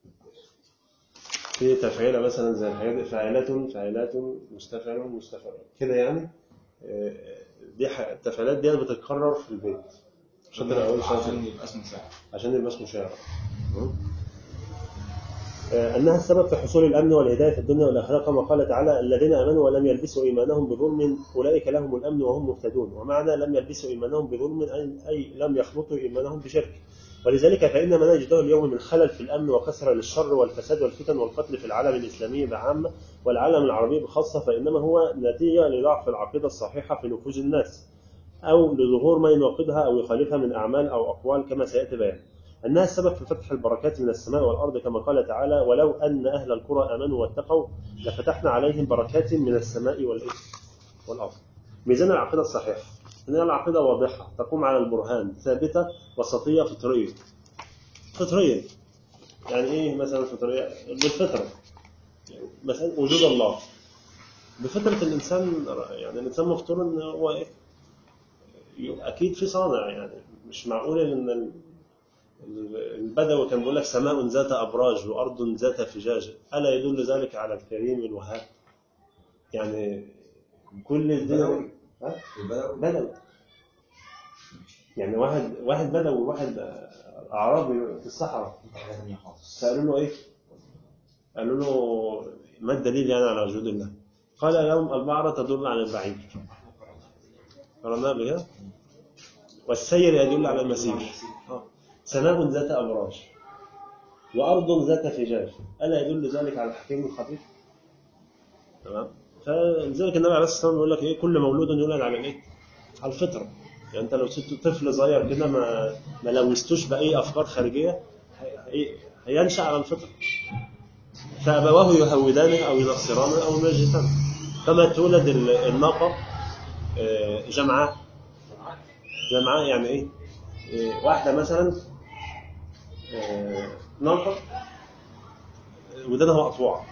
في تفعيلة مثلا زي الحاجات دي فاعلات فاعلات مستفعل مستفعل كده يعني آه، دي ح- التفعيلات ديت بتتكرر في البيت عشان تبقى أول عشان شيء يبقى اسمه شعر عشان يبقى اسمه شاعر آه، أنها السبب في حصول الأمن والهداية في الدنيا والآخرة كما قال تعالى الذين آمنوا ولم يلبسوا إيمانهم بظلم أولئك لهم الأمن وهم مهتدون ومعنى لم يلبسوا إيمانهم بظلم أي- أي لم يخلطوا إيمانهم بشرك ولذلك فإن ما نجده اليوم من خلل في الأمن وكثرة للشر والفساد والفتن والقتل في العالم الإسلامي بعامة والعالم العربي بخاصة فإنما هو نتيجة لضعف العقيدة الصحيحة في نفوذ الناس أو لظهور ما يناقضها أو يخالفها من أعمال أو أقوال كما سيأتي بيان أنها السبب في فتح البركات من السماء والأرض كما قال تعالى ولو أن أهل القرى آمنوا واتقوا لفتحنا عليهم بركات من السماء والإيه؟ والأرض ميزان العقيدة الصحيحة إن هي العقيدة واضحة تقوم على البرهان ثابتة وسطية فطرية فطرية يعني إيه مثلا فطرية بالفطرة مثلا وجود الله بفطرة الإنسان يعني الإنسان مفطور إن هو إيه أكيد في صانع يعني مش معقول إن ال- البدوي كان بيقول لك سماء ذات أبراج وأرض ذات فجاج ألا يدل ذلك على الكريم الوهاب يعني كل الدنيا ها؟ البدوي بدوي يعني واحد واحد بدوي واحد أعرابي في الصحراء حاجة تانية خالص سألوا له إيه؟ قالوا له ما الدليل يعني على وجود الله؟ قال لهم البعرة تدل على البعير قرأناها قبل كده؟ والسير يدل على المسير آه. سماء ذات أبراج وأرض ذات فجاج ألا يدل ذلك على الحكيم الخبير؟ تمام؟ فلذلك النبي عليه الصلاة والسلام بيقول لك إيه كل مولود يولد على الإيه؟ على الفطرة يعني أنت لو سبت طفل صغير كده ما ما لوثتوش بأي أفكار خارجية هي- هي- هينشأ على الفطرة فأبواه يهودانه أو ينصرانه أو يمجسانه كما تولد ال- الناقة آه، جمعاء جمعاء يعني إيه؟ آه، واحدة مثلا آه، ناقة آه، ودانها مقطوعة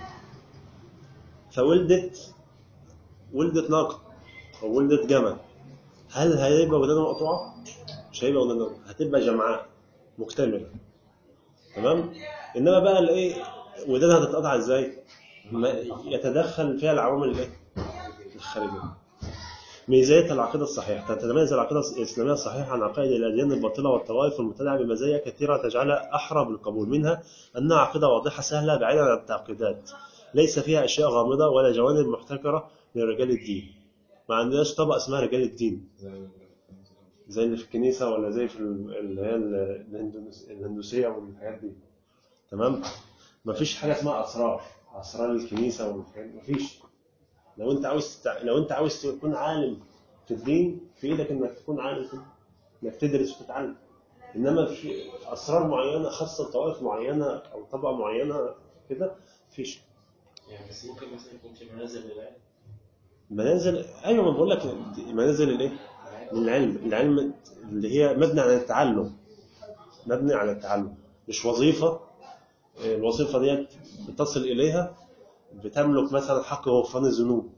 فولدت ولدت ناقة أو ولدت جمل هل هيبقى ودانها مقطوعة؟ مش هيبقى ودانها مقطوعة. هتبقى جمعاء مكتملة تمام؟ إنما بقى الإيه ودانها هتتقطع إزاي؟ ما يتدخل فيها العوامل الإيه؟ الخارجية ميزات العقيدة الصحيحة تتميز العقيدة الإسلامية الصحيحة عن عقائد الأديان الباطلة والطوائف المبتدعة بمزايا كثيرة تجعلها أحرى بالقبول منها أنها عقيدة واضحة سهلة بعيدة عن التعقيدات ليس فيها أشياء غامضة ولا جوانب محتكرة لرجال الدين ما عندناش طبقة اسمها رجال الدين زي اللي في الكنيسة ولا زي في ال- اللي هي ال- الهندوس- الهندوسية والحاجات دي تمام مفيش حاجة اسمها أسرار أسرار الكنيسة والحاجات دي مفيش لو أنت عاوز تع- لو أنت عاوز تكون عالم في الدين في إيدك إنك تكون عالم في إنك تدرس وتتعلم إنما في أسرار معينة خاصة بطوائف معينة أو طبقة معينة كده مفيش يعني بس ممكن مثلا يكون في منازل للعلم منازل ايوه ما بقول لك منازل الايه؟ للعلم، العلم اللي هي مبني على التعلم مبني على التعلم مش وظيفه الوظيفه ديت بتصل اليها بتملك مثلا حق غفران الذنوب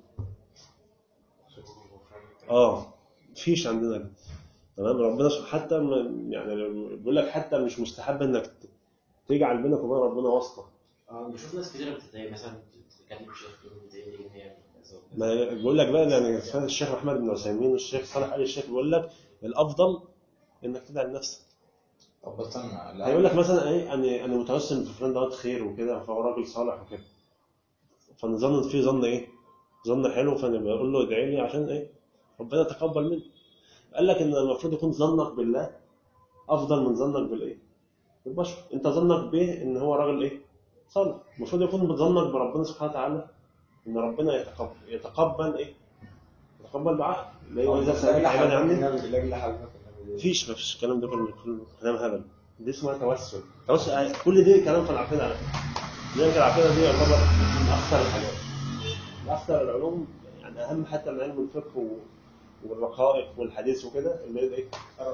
اه مفيش عندنا كده. تمام ربنا سبحانه حتى ما- يعني بيقول لك حتى مش مستحب انك تجعل بينك وبين ربنا واسطه اه بشوف ناس كتير بتتضايق مثلا تتكلم شيخ تقول له زي دي يعني كذا وكذا. ما بقول لك بقى يعني الشيخ محمد بن عثيمين والشيخ صالح آل الشيخ بيقول لك الافضل انك تدعي لنفسك طب بس انا لا هيقول لك مثلا ايه انا انا متوسم في فلان دوت خير وكده فهو راجل صالح وكده فنظن فيه ظن ايه؟ ظن حلو فانا بقول له ادعي لي عشان ايه؟ ربنا يتقبل مني قال لك ان المفروض يكون ظنك بالله افضل من ظنك بالايه؟ بالبشر انت ظنك به ان هو راجل ايه؟ صالح المفروض يكون ظنك بربنا سبحانه وتعالى ان ربنا يتقبل يتقبل ايه؟ يتقبل دعائك اللي هو اذا سالك عبادي عني لاجل حضرتك مفيش مفيش الكلام ده كله كله كلام هبل دي اسمها توسل توسل كل دي كلام في العقيده على فكره لذلك العقيده دي يعتبر من اخطر الحاجات من اخطر العلوم يعني اهم حتى من علم الفقه و- والرقائق والحديث وكده اللي هي ايه؟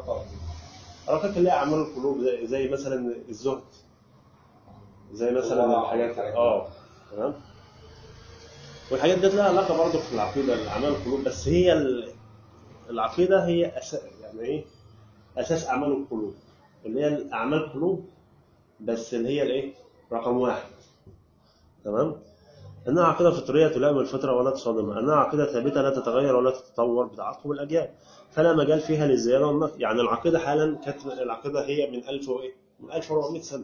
الرقائق اللي هي اعمال القلوب زي, زي مثلا الزهد زي مثلا الله الحاجات الحاجات دي. اه تمام والحاجات دي لها علاقه برضه في العقيده اعمال القلوب بس هي ال- العقيده هي أس... يعني ايه اساس اعمال القلوب اللي هي اعمال القلوب بس اللي هي الايه رقم واحد تمام انها عقيده فطريه تلائم الفطره ولا تصادمها انها عقيده ثابته لا تتغير ولا تتطور بتعاقب الاجيال فلا مجال فيها للزياده والنقص يعني العقيده حالا كانت العقيده هي من 1000 وايه من 1400 سنه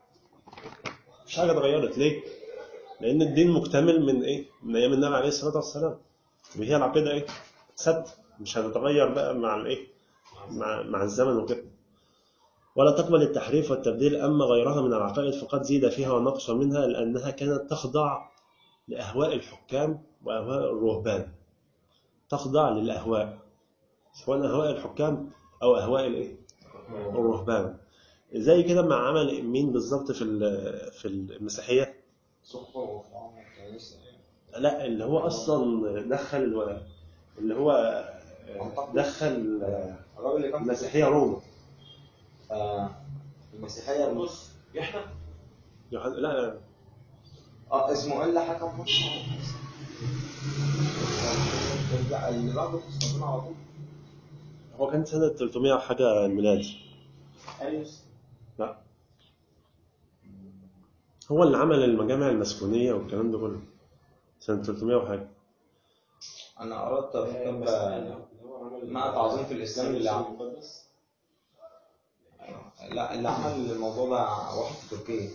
مش حاجه اتغيرت ليه لان الدين مكتمل من ايه من ايام النبي عليه الصلاه والسلام وهي العقيده ايه ثابته مش هتتغير بقى مع الايه مع مع الزمن وكده ولا تقبل التحريف والتبديل أما غيرها من العقائد فقد زيد فيها ونقص منها لأنها كانت تخضع لأهواء الحكام وأهواء الرهبان تخضع للأهواء سواء أهواء الحكام أو أهواء الإيه؟ الرهبان زي كده ما عمل مين بالظبط في ال- في المسيحيه سخطه وفرعون والكنيسة لا اللي هو اصلا دخل الو... اللي هو دخل الراجل اللي كان المسيحيه روما آه المسيحية بص يحيى يوحنا- لا اه اسمه الا حكم مصر اللي بعده قسطنطين على طول هو كان سنه 300 وحاجه الميلاد اريوس لا هو اللي عمل المجامع المسكونيه والكلام ده كله سنه 300 وحاجه انا اردت في كتاب آه، مع تعظيم في الاسلام اللي عمل لا اللي عمل الموضوع ده واحد في تركيا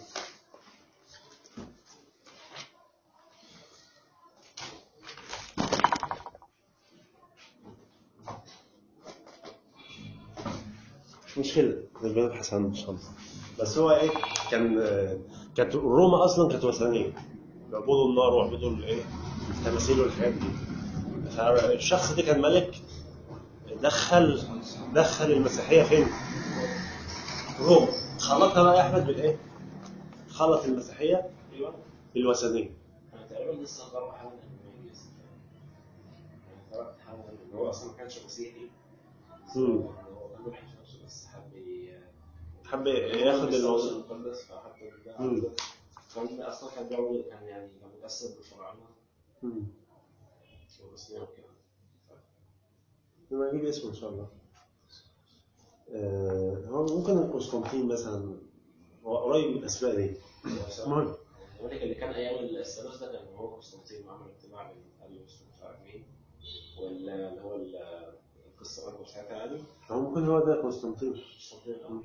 مش مشكله نبقى نبحث عنه ان شاء الله بس هو ايه كان كانت روما اصلا كانت وثنيه بيعبدوا النار ويعبدوا الايه التماثيل والحاجات دي فالشخص ده كان ملك دخل دخل المسيحيه فين؟ روما خلطها بقى يا احمد بالايه؟ خلط المسيحيه ايوه بالوثنيه انا تقريبا لسه قرأ حاجه الماني لسه يعني قرأت حاجه ان هو اصلا ما كانش مسيحي بس مم. هو هو كان بيحب نفسه بس حب ي- حب ياخد الموضوع المقدس فحب مم. ده كان اصلا كان جو كان يعني كان متاثر بالفراعنه مم. والرسميه وكده لما نجيب اسمه ان شاء الله آه، هو ممكن قسطنطين مثلا هو قريب من الاسماء دي المهم يقول لك اللي كان ايام الثالوث ده كان هو قسطنطين وعمل اجتماع بين اريوس ومش عارف مين ولا اللي هو ال- القصه برضه ساعتها يعني هو ممكن هو ده قسطنطين قسطنطين اه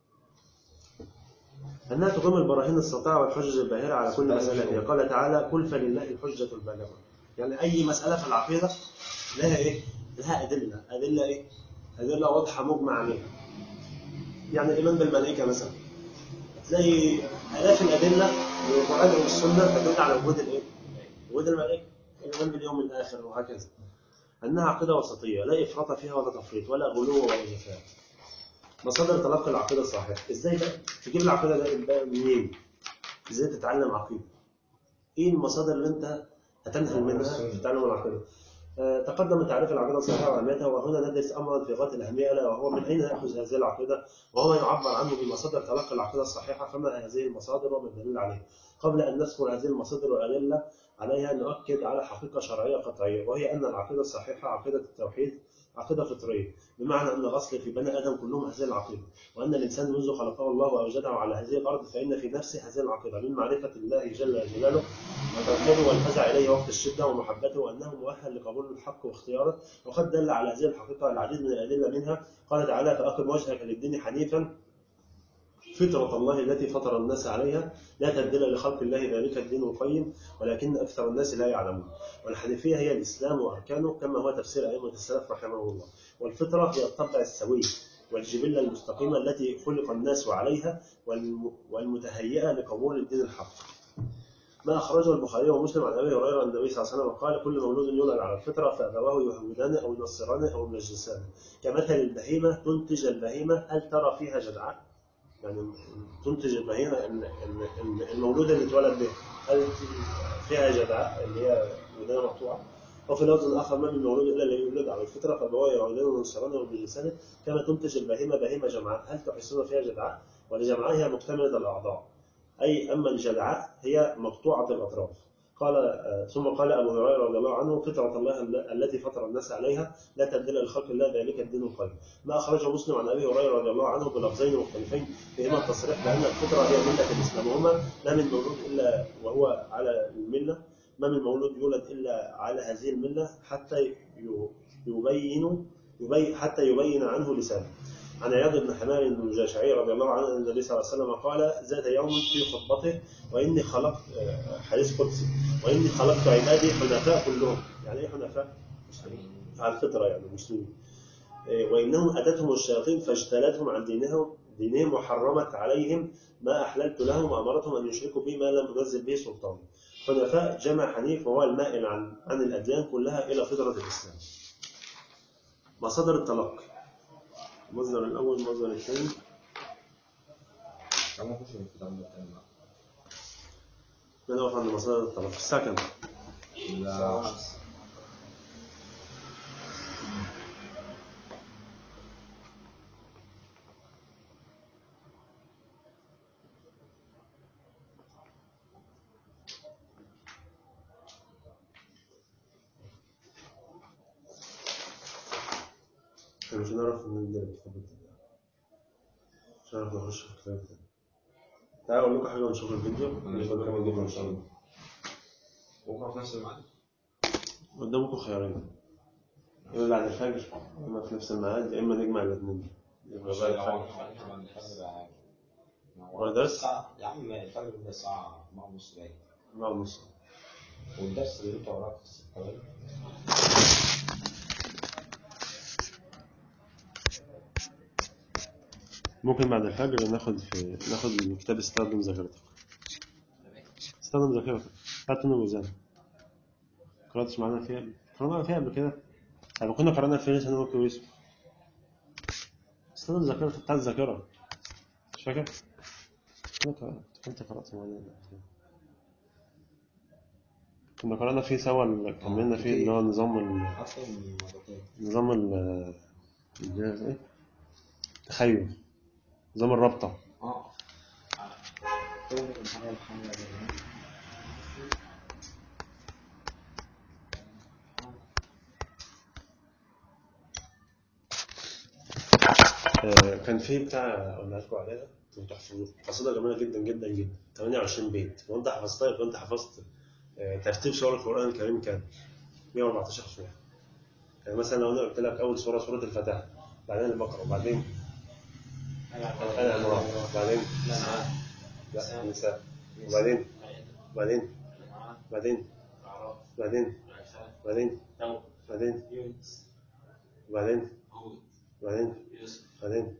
أنها تقيم البراهين الساطعة والحجج الباهرة على كل مسألة هي قال تعالى قل فلله الحجة البالغة يعني أي مسألة في العقيدة لها إيه؟ لها أدلة أدلة إيه؟ أدلة واضحة مجمع عليها يعني الإيمان بالملائكة مثلا تلاقي آلاف الأدلة من القرآن والسنة تدل على وجود الإيه؟ وجود الملائكة الإيمان باليوم الآخر وهكذا أنها عقيدة وسطية لا إفراط فيها ولا تفريط ولا غلو ولا جفاء مصادر تلقي العقيدة الصحيحة ازاي بقى تجيب العقيدة ده بقى منين ازاي تتعلم عقيدة ايه المصادر اللي انت هتنهل منها في تعلم العقيدة آه، تقدم تعريف العقيدة الصحيحة وأهميتها وهنا ندرس أمرا في غاية الأهمية ألا وهو من أين يأخذ هذه العقيدة وهو يعبر عنه بمصادر تلقي العقيدة الصحيحة فما هذه المصادر وما الدليل عليها قبل أن نذكر هذه المصادر والأدلة عليها نؤكد على حقيقة شرعية قطعية وهي أن العقيدة الصحيحة عقيدة التوحيد عقيدة فطرية بمعنى أن الأصل في بني آدم كلهم هذه العقيدة وأن الإنسان منذ خلقه الله وأوجده على هذه الأرض فإن في نفسه هذه العقيدة من معرفة الله جل جلاله وتوحيده والفزع إليه وقت الشدة ومحبته وأنه مؤهل لقبول الحق واختياره وقد دل على هذه الحقيقة العديد من الأدلة منها قال تعالى فأقم وجهك للدين حنيفا فطرة الله التي فطر الناس عليها لا تبديل لخلق الله ذلك الدين القيم ولكن أكثر الناس لا يعلمون والحنيفية هي الإسلام وأركانه كما هو تفسير أئمة السلف رحمه الله والفطرة هي الطبع السوي والجبلة المستقيمة التي خلق الناس عليها والم- والمتهيئة لقبول الدين الحق ما أخرجه البخاري ومسلم عن أبي هريرة أن النبي صلى الله عليه وسلم قال كل مولود يولد على الفطرة فأبواه يهودان أو ينصران أو يمجسان كمثل البهيمة تنتج البهيمة هل ترى فيها جدعاء؟ يعني تنتج البهيمة ال- ال- ال- المولود اللي اتولد به هل فيها جدعاء اللي هي ودانها مقطوعة؟ وفي لفظ آخر ما من مولود إلا الذي يولد على الفطرة فأبواه يهودان وينصران أو يمجسان كما تنتج البهيمة بهيمة جمعاء هل تحسون فيها جدعاء؟ ولجمعاء هي مكتملة الأعضاء أي أما الجدعاء هي مقطوعة الأطراف قال آه، ثم قال أبو هريرة رضي الله عنه فطرة الله ال- التي فطر الناس عليها لا تبديل لخلق الله ذلك الدين القيم ما أخرجه مسلم عن أبي هريرة رضي الله عنه بلفظين مختلفين فيهما التصريح بأن الفطرة هي ملة الإسلام وهما ما من مولود إلا وهو على الملة ما من مولود يولد إلا على هذه الملة حتى ي- يبين يبين حتى يبين عنه لسانه عن عياض بن حمار الجاشعي رضي الله عنه أن النبي صلى الله عليه وسلم قال ذات يوم في خطبته وإني خلقت آه، حديث قدسي وإني خلقت عبادي حنفاء كلهم يعني إيه حنفاء؟ على الفطرة يعني مسلمين آه، وإنهم أتتهم الشياطين فاجتالتهم عن دينهم دينهم وحرمت عليهم ما أحللت لهم وأمرتهم أن يشركوا به ما لم أنزل به سلطان حنفاء جمع حنيف وهو المائل عن عن الأديان كلها إلى فطرة الإسلام مصادر التلقي المصدر الأول المصدر الثاني خلينا نخش في الكتاب ده تاني بقى. نقف عند مصادر الطلب في السكن لا احنا مش هنعرف نبدأ بالخطوة دي. مش هنعرف نخش في الكتاب ده تعالوا اقول لكم حاجة ونشوف الفيديو ونبقى نكمل بكرة ان شاء الله بكره في نفس الميعاد قدامكم خيارين اما بعد الفجر اما في نفس الميعاد يا اما نجمع الاثنين يبقى بعد الفجر هو درس؟ يا عم الفجر بيبقى الساعة 4 ونص باين مع النص والدرس اللي انت وراك في الستة باين ممكن بعد الفجر ناخد في ناخد من كتاب استخدم ذاكرتك استخدم ذاكرتك هات لنا ميزان قرأتش معانا فيها قرأنا فيها قبل كده يعني كنا قرأنا في لسه انا ويوسف استخدم ذاكرتك بتاع الذاكرة مش فاكر؟ كنا قرأنا كنت قرأت معانا قبل كده. كنا قرأنا فيه سوا ال- كملنا فيه اللي هو نظام ال... أكتر من مرتين نظام ال اللي هي ايه؟ تخيل نظام الرابطة اه كل الحاجة الحمراء دي آه، كان في بتاع قلنا لكم عليها انتوا تحفظوها قصيدة جميلة جدا جدا جدا 28 بيت لو انت حفظتها يبقى انت حفظت آه، ترتيب سور القرآن الكريم كام 114 سورة يعني مثلا لو انا قلت لك اول سورة سورة الفتح بعدين البقرة وبعدين آل عمران وبعدين لا النساء وبعدين وبعدين وبعدين وبعدين وبعدين وبعدين وبعدين وبعدين وبعدين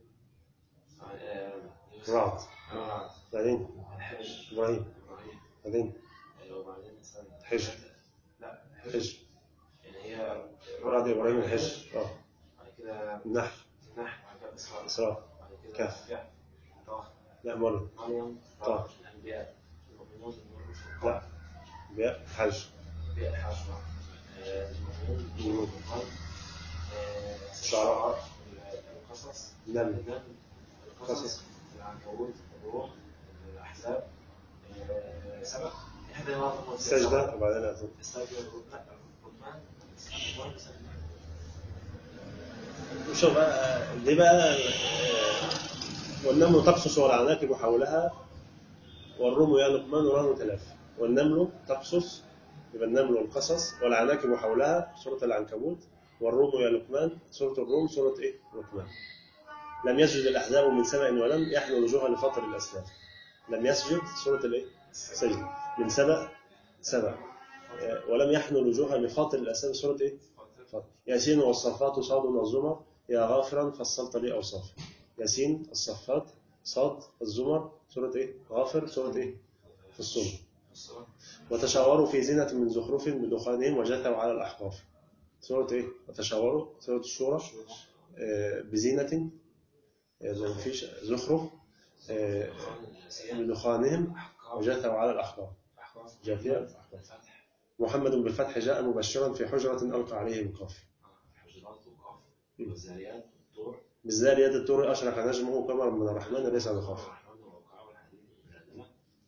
رعد وبعدين ابراهيم وبعدين حجر لا حجر يعني هي رعد ابراهيم الحجر اه بعد كده النحل نحل بعد كده اسراء اسراء بعد كده كهف. كهف طه لا مريم مريم طه. الانبياء المؤمنون النور لا بياء حج الانبياء الحاشرة المؤمنون النور القلب شعراء. القصص نمل النمل القصص العنكبوت الروح الاحزاب آه، سبق احدى نظم السجدة وبعدين أعطي. السجدة لا الرحمن الرحمن وشوف بقى دي بقى آه، والنمل تقصص والعناكب حولها والروم يا لقمان رهن تلاف والنمل تقصص يبقى النمل والقصص والعناكب حولها سورة العنكبوت والروم يا لقمان سورة الروم سورة إيه؟ لقمان لم يسجد الأحزاب من سبأ ولم يحن وجوها لفطر الأسلاف لم يسجد سورة الإيه؟ سجد من سبأ سبأ آه، ولم يحن وجوها لفاطر الأسلاف سورة إيه؟ فاطر. ياسين والصفات صاد والزمر يا غافرا فصلت لي أوصافي ياسين الصفات صاد الزمر سورة إيه؟ غافر سورة إيه؟ في الصبر وتشاوروا في زينة من زخرف بدخانهم وجثوا على الأحقاف سورة إيه؟ وتشاوروا سورة الشورى آه، بزينة آه، زي مفيش زخرف آه، بدخانهم وجثوا على الأحقاف جاثية الأحقاف محمد بالفتح جاء مبشرا في حجرة ألقى عليه القاف حجرات وقاف والزاريات طور بالذاريات الطور أشرق نجمه قمر من الرحمن ليس بخاف الرحمن والوقاع والحديد والأدمة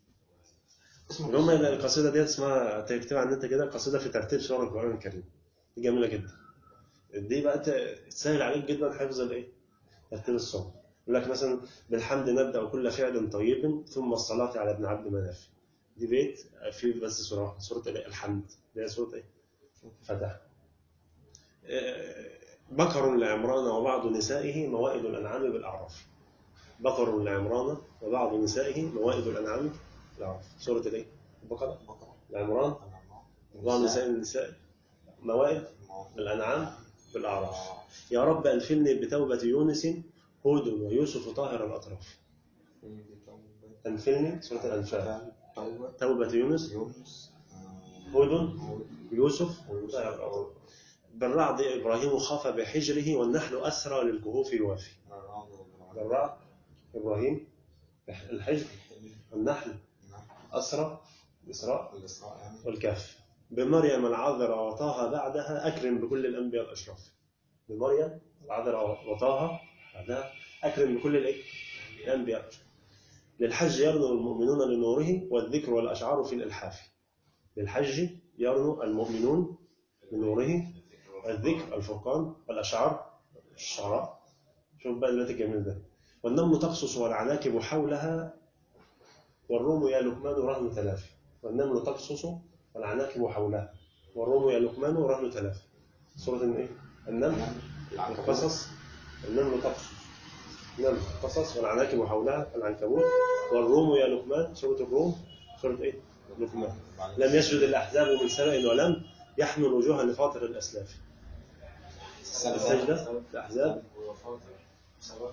اللي هم القصيدة دي اسمها تكتب على النت كده قصيدة في ترتيب سور القرآن الكريم دي جميلة جدا دي بقى ت- تسهل عليك جدا حفظ الايه؟ ترتيب الصور يقول لك مثلا بالحمد نبدأ كل فعل طيب ثم الصلاة على ابن عبد مناف دي بيت في بس سورة واحدة سورة الإيه؟ الحمد دي سورة ايه؟ فتح آه، بكر لعمران وبعض نسائه موائد الأنعام بالأعراف بكر لعمران وبعض نسائه موائد الأنعام بالأعراف سورة الايه؟ البقرة لعمران وبعض نساء النساء موائد الأنعام بالأعراف يا رب ألفني بتوبة يونس هود ويوسف طاهر الأطراف أنفلني سورة الأنفال توبة يونس يونس هود يوسف طاهر الأطراف بالرعد إبراهيم خاف بحجره والنحل أسرى للكهوف يوافي بالرعد إبراهيم الحجر النحل أسرى الإسراء الإسراء يعني والكهف بمريم العذراء وطه بعدها أكرم بكل الأنبياء الأشراف بمريم العذراء وطه بعدها أكرم بكل الإيه؟ الأنبياء الأشراف للحج يرنو المؤمنون لنوره والذكر والأشعار في الإلحاف للحج يرنو المؤمنون لنوره والذكر الفرقان والأشعار الشعراء شوف بقى البيت الجميل ده والنمل تقصص والعناكب حولها والروم يا لقمان رهن ثلاث والنمل تقصص والعناكب حولها والروم يا لقمان رهن ثلاث سورة ايه؟ النمل القصص النمل تقصص النمل القصص والعناكب حولها العنكبوت والروم يا لقمان سورة الروم سورة ايه؟ لقمان لم يسجد الأحزاب من سبأ ولم يحمل وجوها لفاطر الأسلاف السجدة الأحزاب وفاطر سواء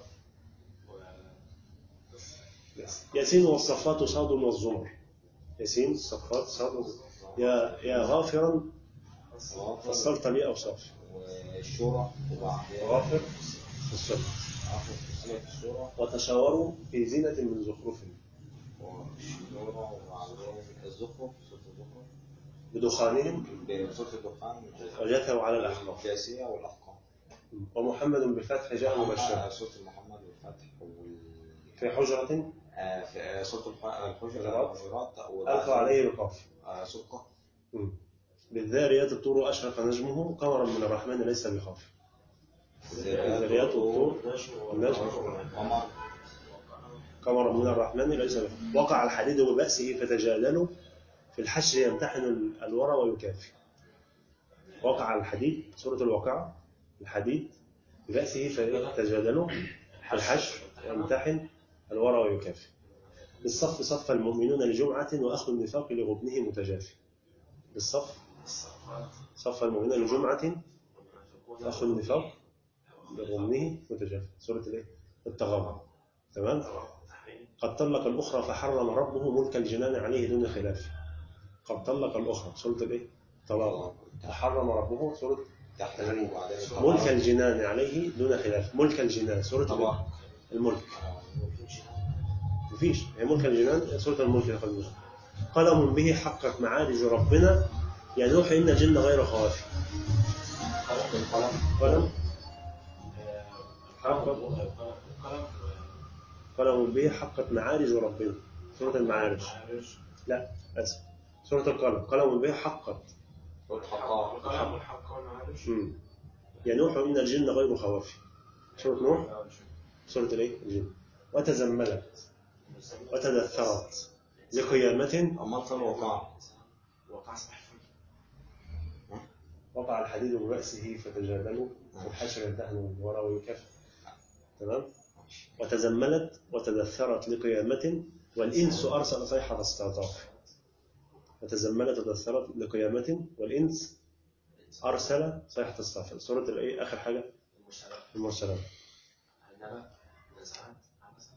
ياسين والصفات صاد والزمر ياسين الصفات صاد والزمر. يا يا غافرا فصلت لي أوصاف والشورى وبعدين غافر في الصبر عفوا سورة الشورى وتشاوروا في زينة من زخرف والشورى وبعدين الزخرف سورة الزخرف بدخانهم بسورة الدخان وجثوا على الأحقاف الكاسية والأحقام ومحمد بالفتح جاء مبشرا سورة محمد والفتح وال في حجرة آه، في آه، سورة الح- الحجرات الحجرات. الحجرات ألقى عليه بقاف آه، سورة قاف. مم. بالذاريات الطور أشرق نجمه قمرا من الرحمن ليس بخاف الذاريات والطور النجم قمر قمرا من الرحمن ليس بخاف وقع الحديد ببأسه فتجادلوا في الحشر يمتحن ال- الورى ويكافي وقع الحديد سورة الواقعة الحديد ببأسه فتجادلوا في الحشر يمتحن الورى ويكافي بالصف صف المؤمنون لجمعة وأخذ النفاق لغبنه متجافي بالصف صف المؤمنون لجمعة وأخذ النفاق لغبنه متجافي سورة الإيه؟ التغابن تمام قد طلق الأخرى فحرم ربه ملك الجنان عليه دون خلاف قد طلق الأخرى سورة الإيه؟ طلاق فحرم ربه سورة تحريم وبعدين ملك الجنان عليه دون خلاف ملك الجنان سورة الإيه؟ طبعا الملك مفيش هي ملك الجنان سورة الملك يا أخوان المسلم. قلم به حقت معارج ربنا يا نوح إن الجن غير خوافي قلم قلم قلم به حقت معارج ربنا سورة المعارج لا أسف سورة القلم قلم به حقت سورة حقاء القلم والحق والمعارج مم. يا نوح إن الجن غير خوافي سورة نوح سورة الإيه؟ الجن وتزملت وتدثرت لقيامة أما صار وقع وقع صحيح وقع الحديد برأسه فتجادلوا والحشر يمتحن الورى ويكف تمام وتزملت وتدثرت لقيامة والإنس أرسل صيحة استعطاف وتزملت وتدثرت لقيامة والإنس أرسل صيحة استعطاف سورة الإيه آخر حاجة المرسلات النبأ نزعات عبسة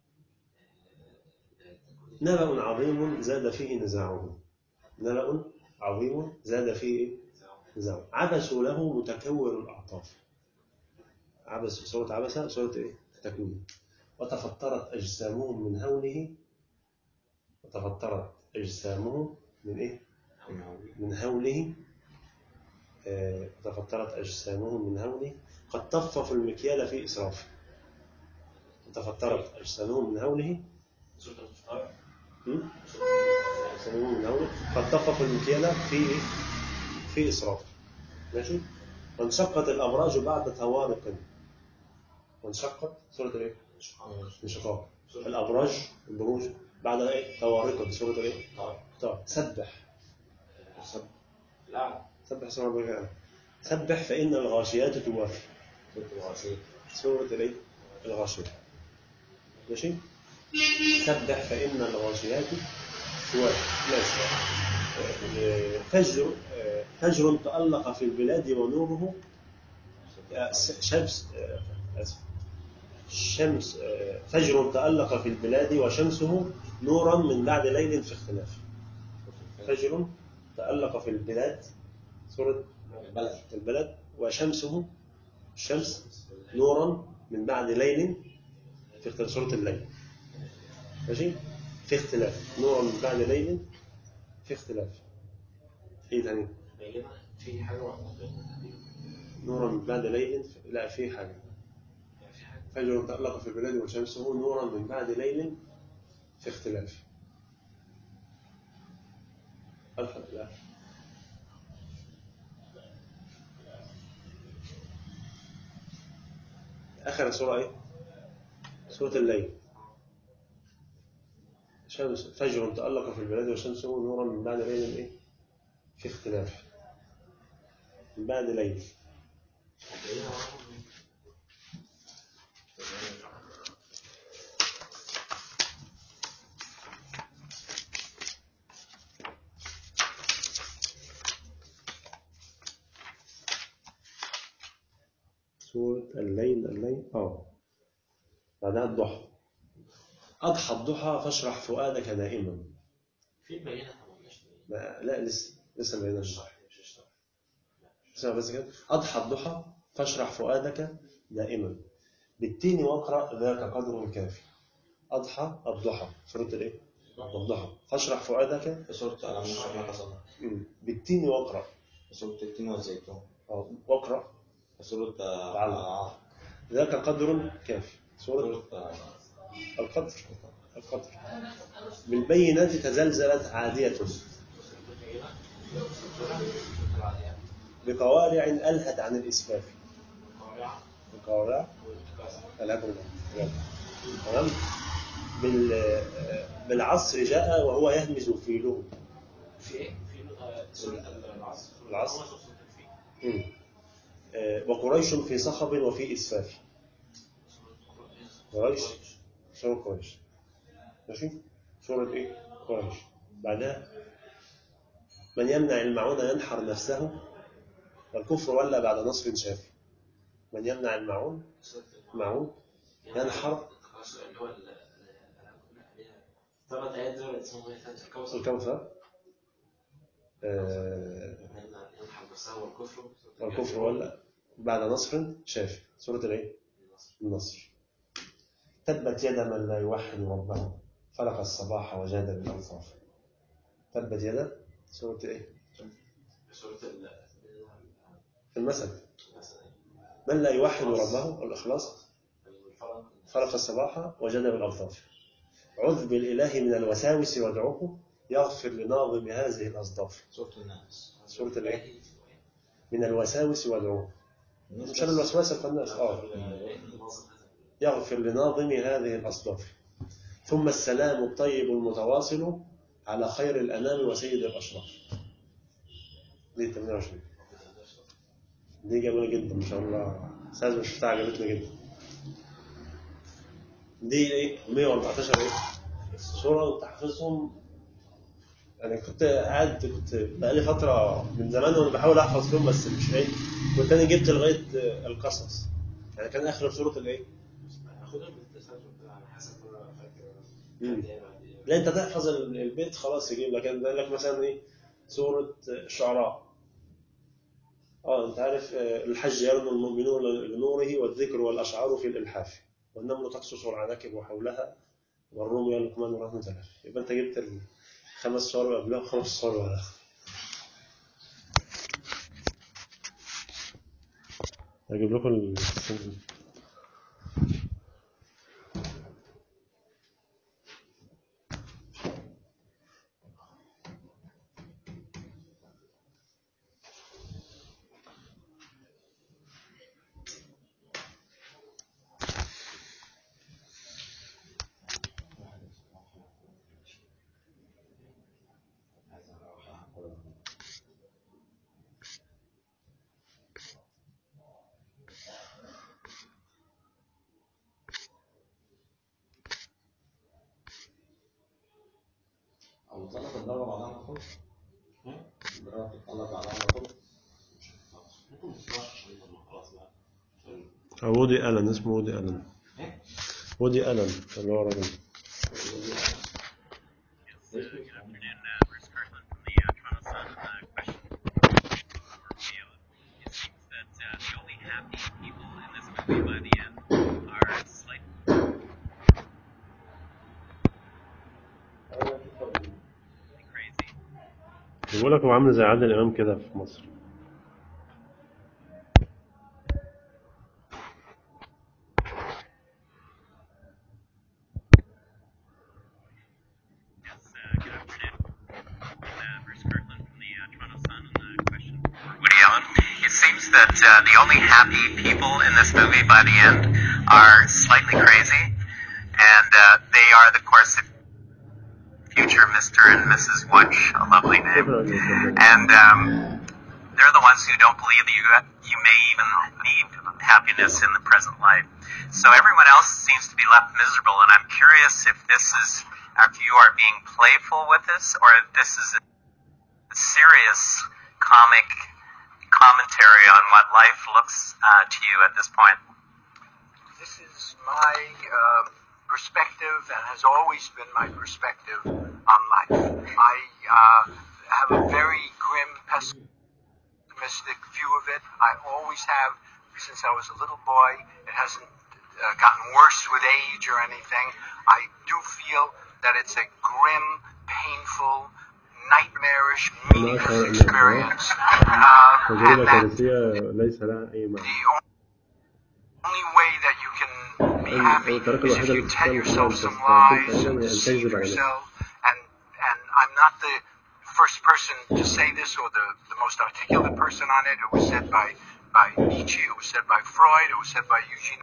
نبأ عظيم زاد فيه نزاعه نبأ عظيم زاد فيه إيه؟ نزاعه عبسوا له متكور الأعطاف عبس سورة عبسة سورة إيه؟ تكوين وتفطرت أجسامهم من هوله وتفطرت أجسامهم من إيه؟ من هوله آه، تفطرت أجسامهم من هوله قد طففوا المكيال في إسراف تفطرت أجسامهم من هوله سورة الفطار م? أجسامهم من هوله قد طففوا المكيال في إيه؟ في إسراف ماشي وانشقت الأبراج بعد طوارق وانشقت سورة الإيه؟ انشقاق الأبراج البروج بعد إيه؟ طوارق سورة الإيه؟ طارق سبح لا سبح اسم ربك الأعلى. سبح فإن الغاشيات توافي سورة الغاشية سورة الايه؟ الغاشية ماشي سبح فإن الغاشيات توافي ماشي آه، فجر آه، فجر تألق في البلاد ونوره آه، س- شمس آه، آسف شمس آه، فجر تألق في البلاد وشمسه نورا من بعد ليل في اختلاف فجر تألق في البلاد سورة البلد البلد وشمسه الشمس نورا من بعد ليل في اختلاف سورة الليل ماشي في اختلاف نورا من بعد ليل في اختلاف ايه تاني بيننا في حاجة واحدة بيننا دي نورا من بعد ليل لا في حاجة يعني في حاجة فجر تألق في البلاد وشمسه نورا من بعد ليل في اختلاف الحمد لله آخر سورة إيه؟ سورة الليل شمس فجر تألق في البلاد وشمسه نورا من بعد ليل إيه؟ في اختلاف من بعد ليل بيننا رقم سورة الليل الليل اه بعدها الضحى أضحى الضحى فاشرح فؤادك دائما في بيننا ما قلناش بيننا. ما لا لسه لسه ما بيناش صح مش اشتغل اسمع بس كده أضحى الضحى فاشرح فؤادك دائما بالتين واقرأ ذاك قدر الكافي أضحى الضحى سورة الإيه؟ الضحى فاشرح فؤادك في سورة ألم نشرح لك صدرك مم. بالتين واقرأ في سورة التين والزيتون أو واقرأ في سورة تعالى. الأعراف ذاك قدر كافي سورة سورة القدر القدر بالبينات تزلزلت عادية بقوارع ألهت عن الإسفاف قارعة بقوارع والكاسة ألهت عن تمام بال بالعصر جاء وهو يهمز فيله في ايه؟ في آه، سورة العصر العصر. سورة الفيل. مم. آه، وقريش في صخب وفي إسفاف قريش سورة قريش ماشي سورة إيه؟ قريش بعدها من يمنع المعون ينحر نفسه والكفر ولا بعد نصر شافي من يمنع المعون سورة معون ينحر الكوثر اللي هو ال- ال- عليها ثلاث آيات دول اسمهم ايه ثاني؟ الكوثر الكوثر آه، ينحر نفسه والكفر والكفر ولا بعد نصر شافي سورة الإيه؟ النصر تبت يد من لا يوحد ربه فلق الصباح وجاد بالألطاف تبت يد سورة إيه؟ سورة ال في المثل مثلا من لا يوحد ربه الإخلاص الفرق خلق الصباح وجد بالألطاف عذ بالإله من الوساوس وادعوه يغفر لناظم هذه الأصداف سورة الناس سورة الإيه؟ من الوساوس وادعوه مش أنا الوسواس الخناس آه يغفر لناظم هذه الأصداف ثم السلام الطيب المتواصل على خير الأنام وسيد الأشراف دي 28 دي جميلة جدا ما شاء الله ساعة ما شفتها عجبتني جدا دي ايه 114 ايه صورة كنت حافظهم انا كنت قاعد كنت بقالي فترة من زمان وانا بحاول احفظ فيهم بس مش ايه كنت انا جبت لغاية القصص يعني كان اخر سورة الايه هاخدها بالتسلسل كده على حسب ما انا فاكر مم. بعد ايه بعد ايه لا انت تحفظ ال- البيت خلاص يجيب لك يعني قال لك مثلا ايه سورة الشعراء اه انت عارف آه، الحج يرمي المؤمنون بنوره والذكر والاشعار في الالحاف والنمل تقصص العناكب حولها والروم يلقمان ورحمة الله يبقى انت جبت الخمس صور وقبلها خمس صور ولا هجيب لكم ال- أو طلب الضربة بعدها على طول هم؟ الضربة بتطلب بعدها على طول ممكن ما تسمعش عشان لما خلاص بقى عشان- وودي ألن اسمه وودي ألن ايه؟ وودي ألن اللي هو راجل afternoon, uh, Bruce Kirkland from the uh, Toronto Sun. Uh, question overview. It seems that uh, the only happy people in this movie by the end are slight. بيقول لك هو عامل زي عادل إمام كده في مصر Yes, uh, good afternoon. Uh, Bruce Kirkland from the uh, Toronto Sun on the question for Woody Allen. It seems that uh, the only happy people in this movie by the end are slightly crazy, and uh, they are, of course, the future Mr. and Mrs. Wunsch, a lovely name. And um, they're the ones who don't believe that you, you may even need happiness in the present life. So everyone else seems to be left miserable, and I'm curious if this is, if you are being playful with this, or if this is a serious comic commentary on what life looks uh, to you at this point. This is my uh, perspective and has always been my perspective on life. I uh, have a very grim, pessimistic view of it. I always have since I was a little boy. It hasn't uh, gotten worse with age or anything. I do feel that it's a grim, painful, nightmarish, meaningless experience. Uh, تجربة and that كارثية ليس لها أي معنى the only way that you can be أي- happy أي طريقة is if الوحيدة you اللي tell تستطيع yourself أن some تستطيع lies فعلاً and أن deceive تكذب على نفسك yourself. And and I'm not the first person to say this or the, the most articulate person on it. It was said by by Nietzsche. It was said by Freud. It was said by Eugene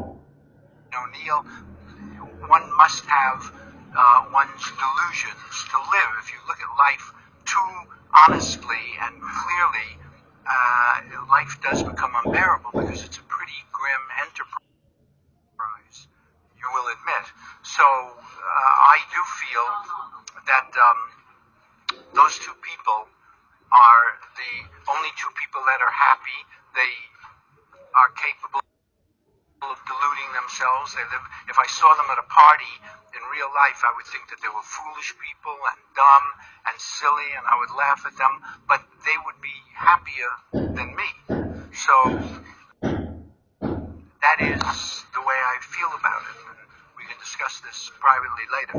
O'Neill. One must have uh, one's delusions to live. If you look at life too honestly and clearly, uh, life does become unbearable because it's a pretty grim enterprise. You will admit. So uh, I do feel that um, those two people are the only two people that are happy. They are capable of deluding themselves. They live. If I saw them at a party in real life, I would think that they were foolish people and dumb and silly, and I would laugh at them. But they would be happier than me. So that is the way I feel about it. And we can discuss this privately later.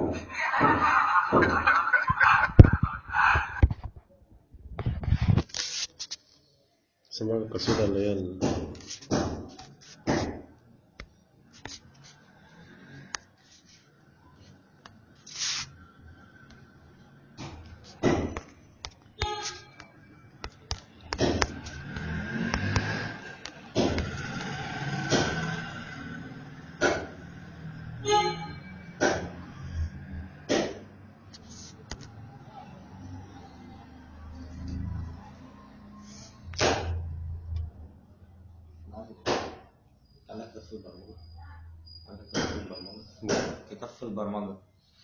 سمعت القصيدة اللي هي ال- عندك كتاب في البرمجة عندك كتاب في البرمجة كتاب في البرمجة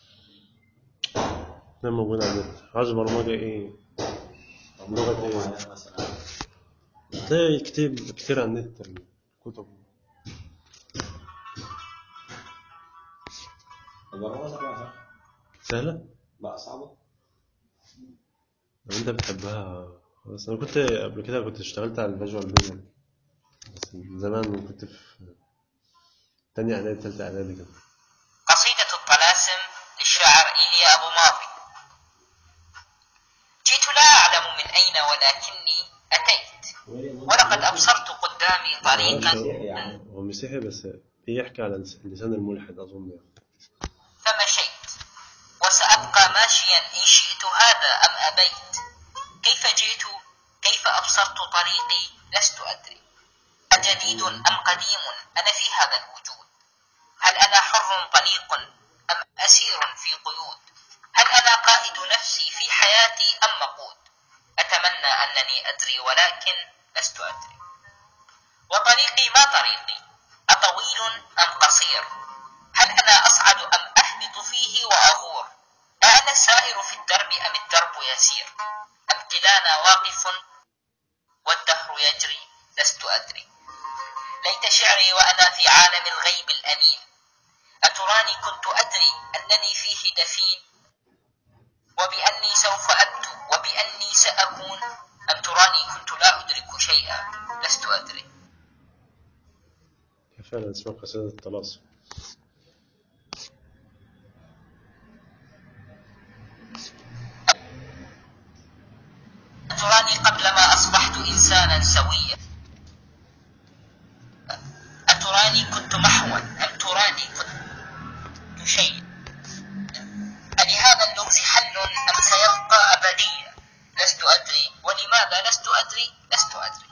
ده موجود على النت عاوز برمجة إيه طب لغة لغة إيه؟ معينة مثلا هتلاقي كتير كتير على النت الكتب البرمجة سهلة صح؟ سهلة بقى صعبة لو أنت بتحبها بس أنا كنت قبل كده كنت اشتغلت على الفيجوال بيزل بس من زمان كنت في تانية إعدادي تالتة إعدادي كده قصيدة الطلاسم للشاعر إيليا أبو ماضي جئت لا أعلم من أين ولكني أتيت ولقد أبصرت قدامي طريقا يعني هو مسيحي بس بيحكي على لسان الملحد أظن يعني فمشيت وسأبقى ماشيا إن شئت هذا أم أبيت كيف جئت كيف أبصرت طريقي لست أدري أجديد أم قديم أنا في هذا الوجود هل أنا حر طليق أم أسير في قيود هل أنا قائد نفسي في حياتي أم مقود أتمنى أنني أدري ولكن لست أدري وطريقي ما طريقي أطويل أم قصير هل أنا أصعد أم أهبط فيه وأغور أأنا السائر في الدرب أم الدرب يسير أم كلانا واقف والدهر يجري لست أدري ليت شعري وأنا في عالم الغيب الأمين أتراني كنت أدري أنني فيه دفين وبأني سوف أبدو وبأني سأكون أم تراني كنت لا أدرك شيئا لست أدري فعلا اسمها قصيدة الطلاسم قبل ما أصبحت إنسانا سويا أتراني كنت محوا أم تراني كنت شيء ألهذا اللغز حل أم سيبقى أبديا لست أدري ولماذا لست أدري لست أدري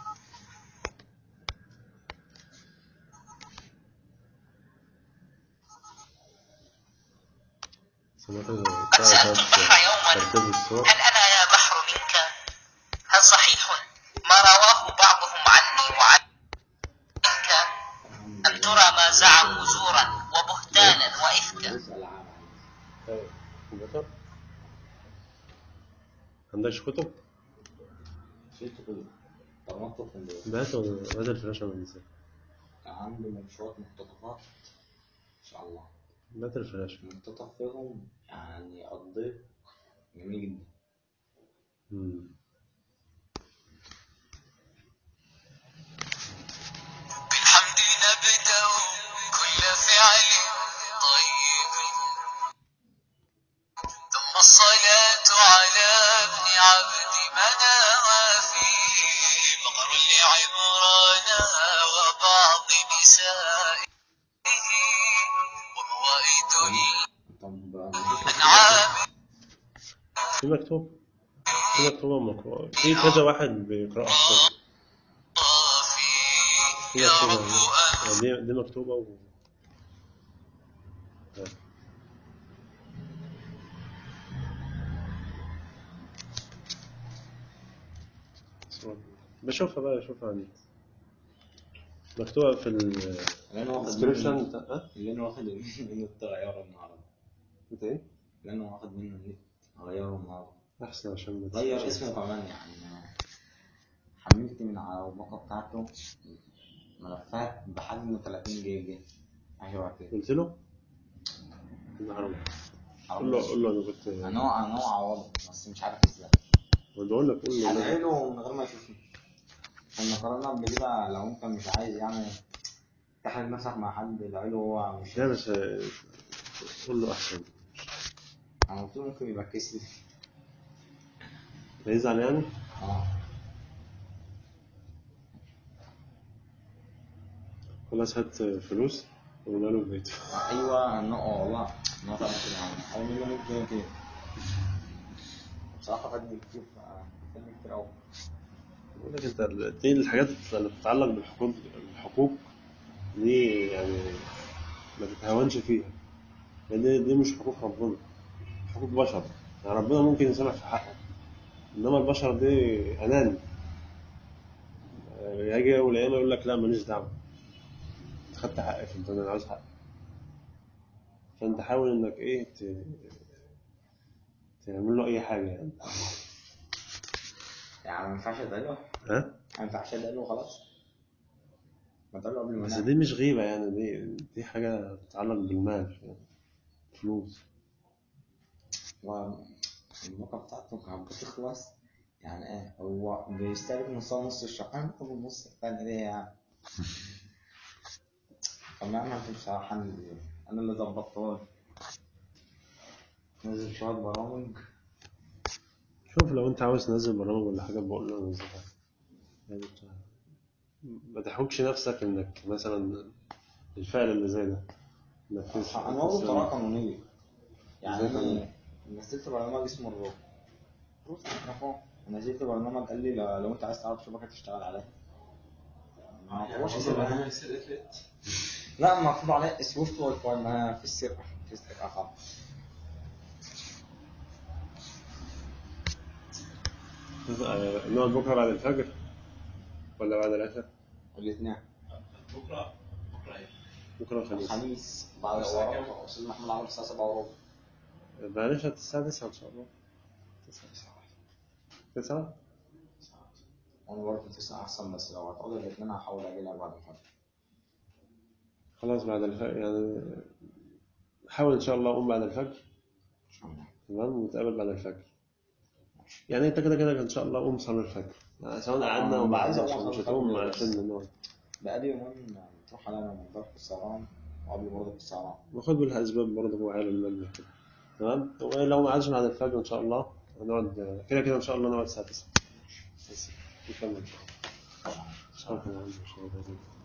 سمعت قد سألت البحر يوما ترتيب الصور هل أنا يا بحر منك هل صحيح ما رواه بعضهم عني وعنك أم ترى ما زعموا زورا وبهتانا وإفكا بسأل عن أيوة. كمبيوتر عندكش كتب؟ شيء كده طلعت في ال- بهات هات الفلاشة من ازاي كان عنده مشروع مقتطفات إن شاء الله بهات الفلاشة مقتطف فيهم يعني قضيت جميل جدا مم. بالحمد نبدأ كل فعل طيب ثم الصلاة على ابن عبد مناف بقر لعمران وبعض نسائه وموائد طب مفيش الأنعام في مكتوب في مكتوبة مقروءة في كذا واحد بيقرأها الصوت في يا مكتوبة رب يعني. أنت دي, دي مكتوبة و... آه. صور. بشوفها بقى بشوفها عندي مكتوبة في ال اللي انا واخد description منه بتاع- ها؟ اللي انا واخد منه الطيارة النهارده انت ايه؟ اللي انا واخد منه النت غيره النهارده أحسن عشان ما غير تنساش. اسمه كمان يعني حملت من على الباقة بتاعته ملفات بحجم 30 جيجا ايوه كده قلت له؟ لا حرام قول له قول له أنا كنت انا انا عوض بس مش عارف ازاي بقول لك قول له هدعي لا. له من غير ما يشوفني كنا قررنا قبل كده لو انت مش عايز يعني تحرج نفسك مع حد ادعي له هو مش لا بس آه، قول له أحسن انا قلت له ممكن يبقى كسل هيزعل يعني؟ اه خلاص هات فلوس وقول له بيت ايوه النقطة والله النقطة كده يعني حوالي مليون جنيه كده بصراحة فادني كتير فادني كتير قوي بقول لك انت دي الحاجات اللي بتتعلق بالحقوق الحقوق دي يعني ما تتهاونش فيها لان دي, دي مش حقوق ربنا حقوق بشر يعني ربنا ممكن يسامح في حقك انما البشر دي اناني يعني يجي يوم الايام يقول لك لا ماليش دعوه انت خدت حقك انت انا عاوز حقك فانت حاول انك ايه ت... تعمل له اي حاجه يعني يعني ما ينفعش ادعي له ها ما ينفعش ادعي له خلاص ما ادعي له قبل ما بس انام دي مش غيبه يعني دي دي حاجه تتعلق بالمال يعني فلوس والباقة بتاعته كانت بتخلص يعني ايه هو بيستهلك نصها نص الشحن طب النص الثاني ليه يعني طب ما عملت بصراحة انا اللي- انا اللي ظبطته له نزل شوية برامج شوف لو انت عاوز تنزل برامج ولا حاجه بقول له نزلها يعني انت ما تحوجش نفسك انك مثلا الفعل اللي زي ده انك تس- انا واخده بطريقة تسوي- قانونية يعني ازاي قانوني؟ انا نزلت برنامج اسمه الروب روح تعرفه نزلت برنامج قال لي لو لو انت عايز تعرف شبكة تشتغل عليها ما هوش سرقة. لا مكتوب عليه سويفت واي فاي ما فيش سرقة فيش سرقة خالص آه، نقعد بكره بعد الفجر ولا بعد العشاء الاثنين بكره بكره ايه؟ بكره الخميس الخميس بعد ورا استاذ محمود عمل الساعة 7 وربع معلش الساعه 9 ان شاء الله 9 وانا برضه 9 احسن بس لو هتقعد الاثنين هحاول اجي لك بعد الفجر خلاص بعد الفجر يعني حاول ان شاء الله اقوم بعد الفجر ان شاء الله تمام ونتقابل بعد الفجر يعني انت كده كده ان شاء الله قوم صلي الفجر يعني سواء قعدنا آه، وما عايز قعدناش أقوم مش أصلي هتقوم الفجر بس. عشان نقعد بقالي يومين بتروح علينا من ضرب السهران وقبل برضه السهران وخد بالاسباب برضه هو عالم المبنى كده تمام ولو ما قعدش بعد الفجر ان شاء الله هنقعد كده كده ان شاء الله نقعد الساعه 9 نكمل. شكرا عندي شيء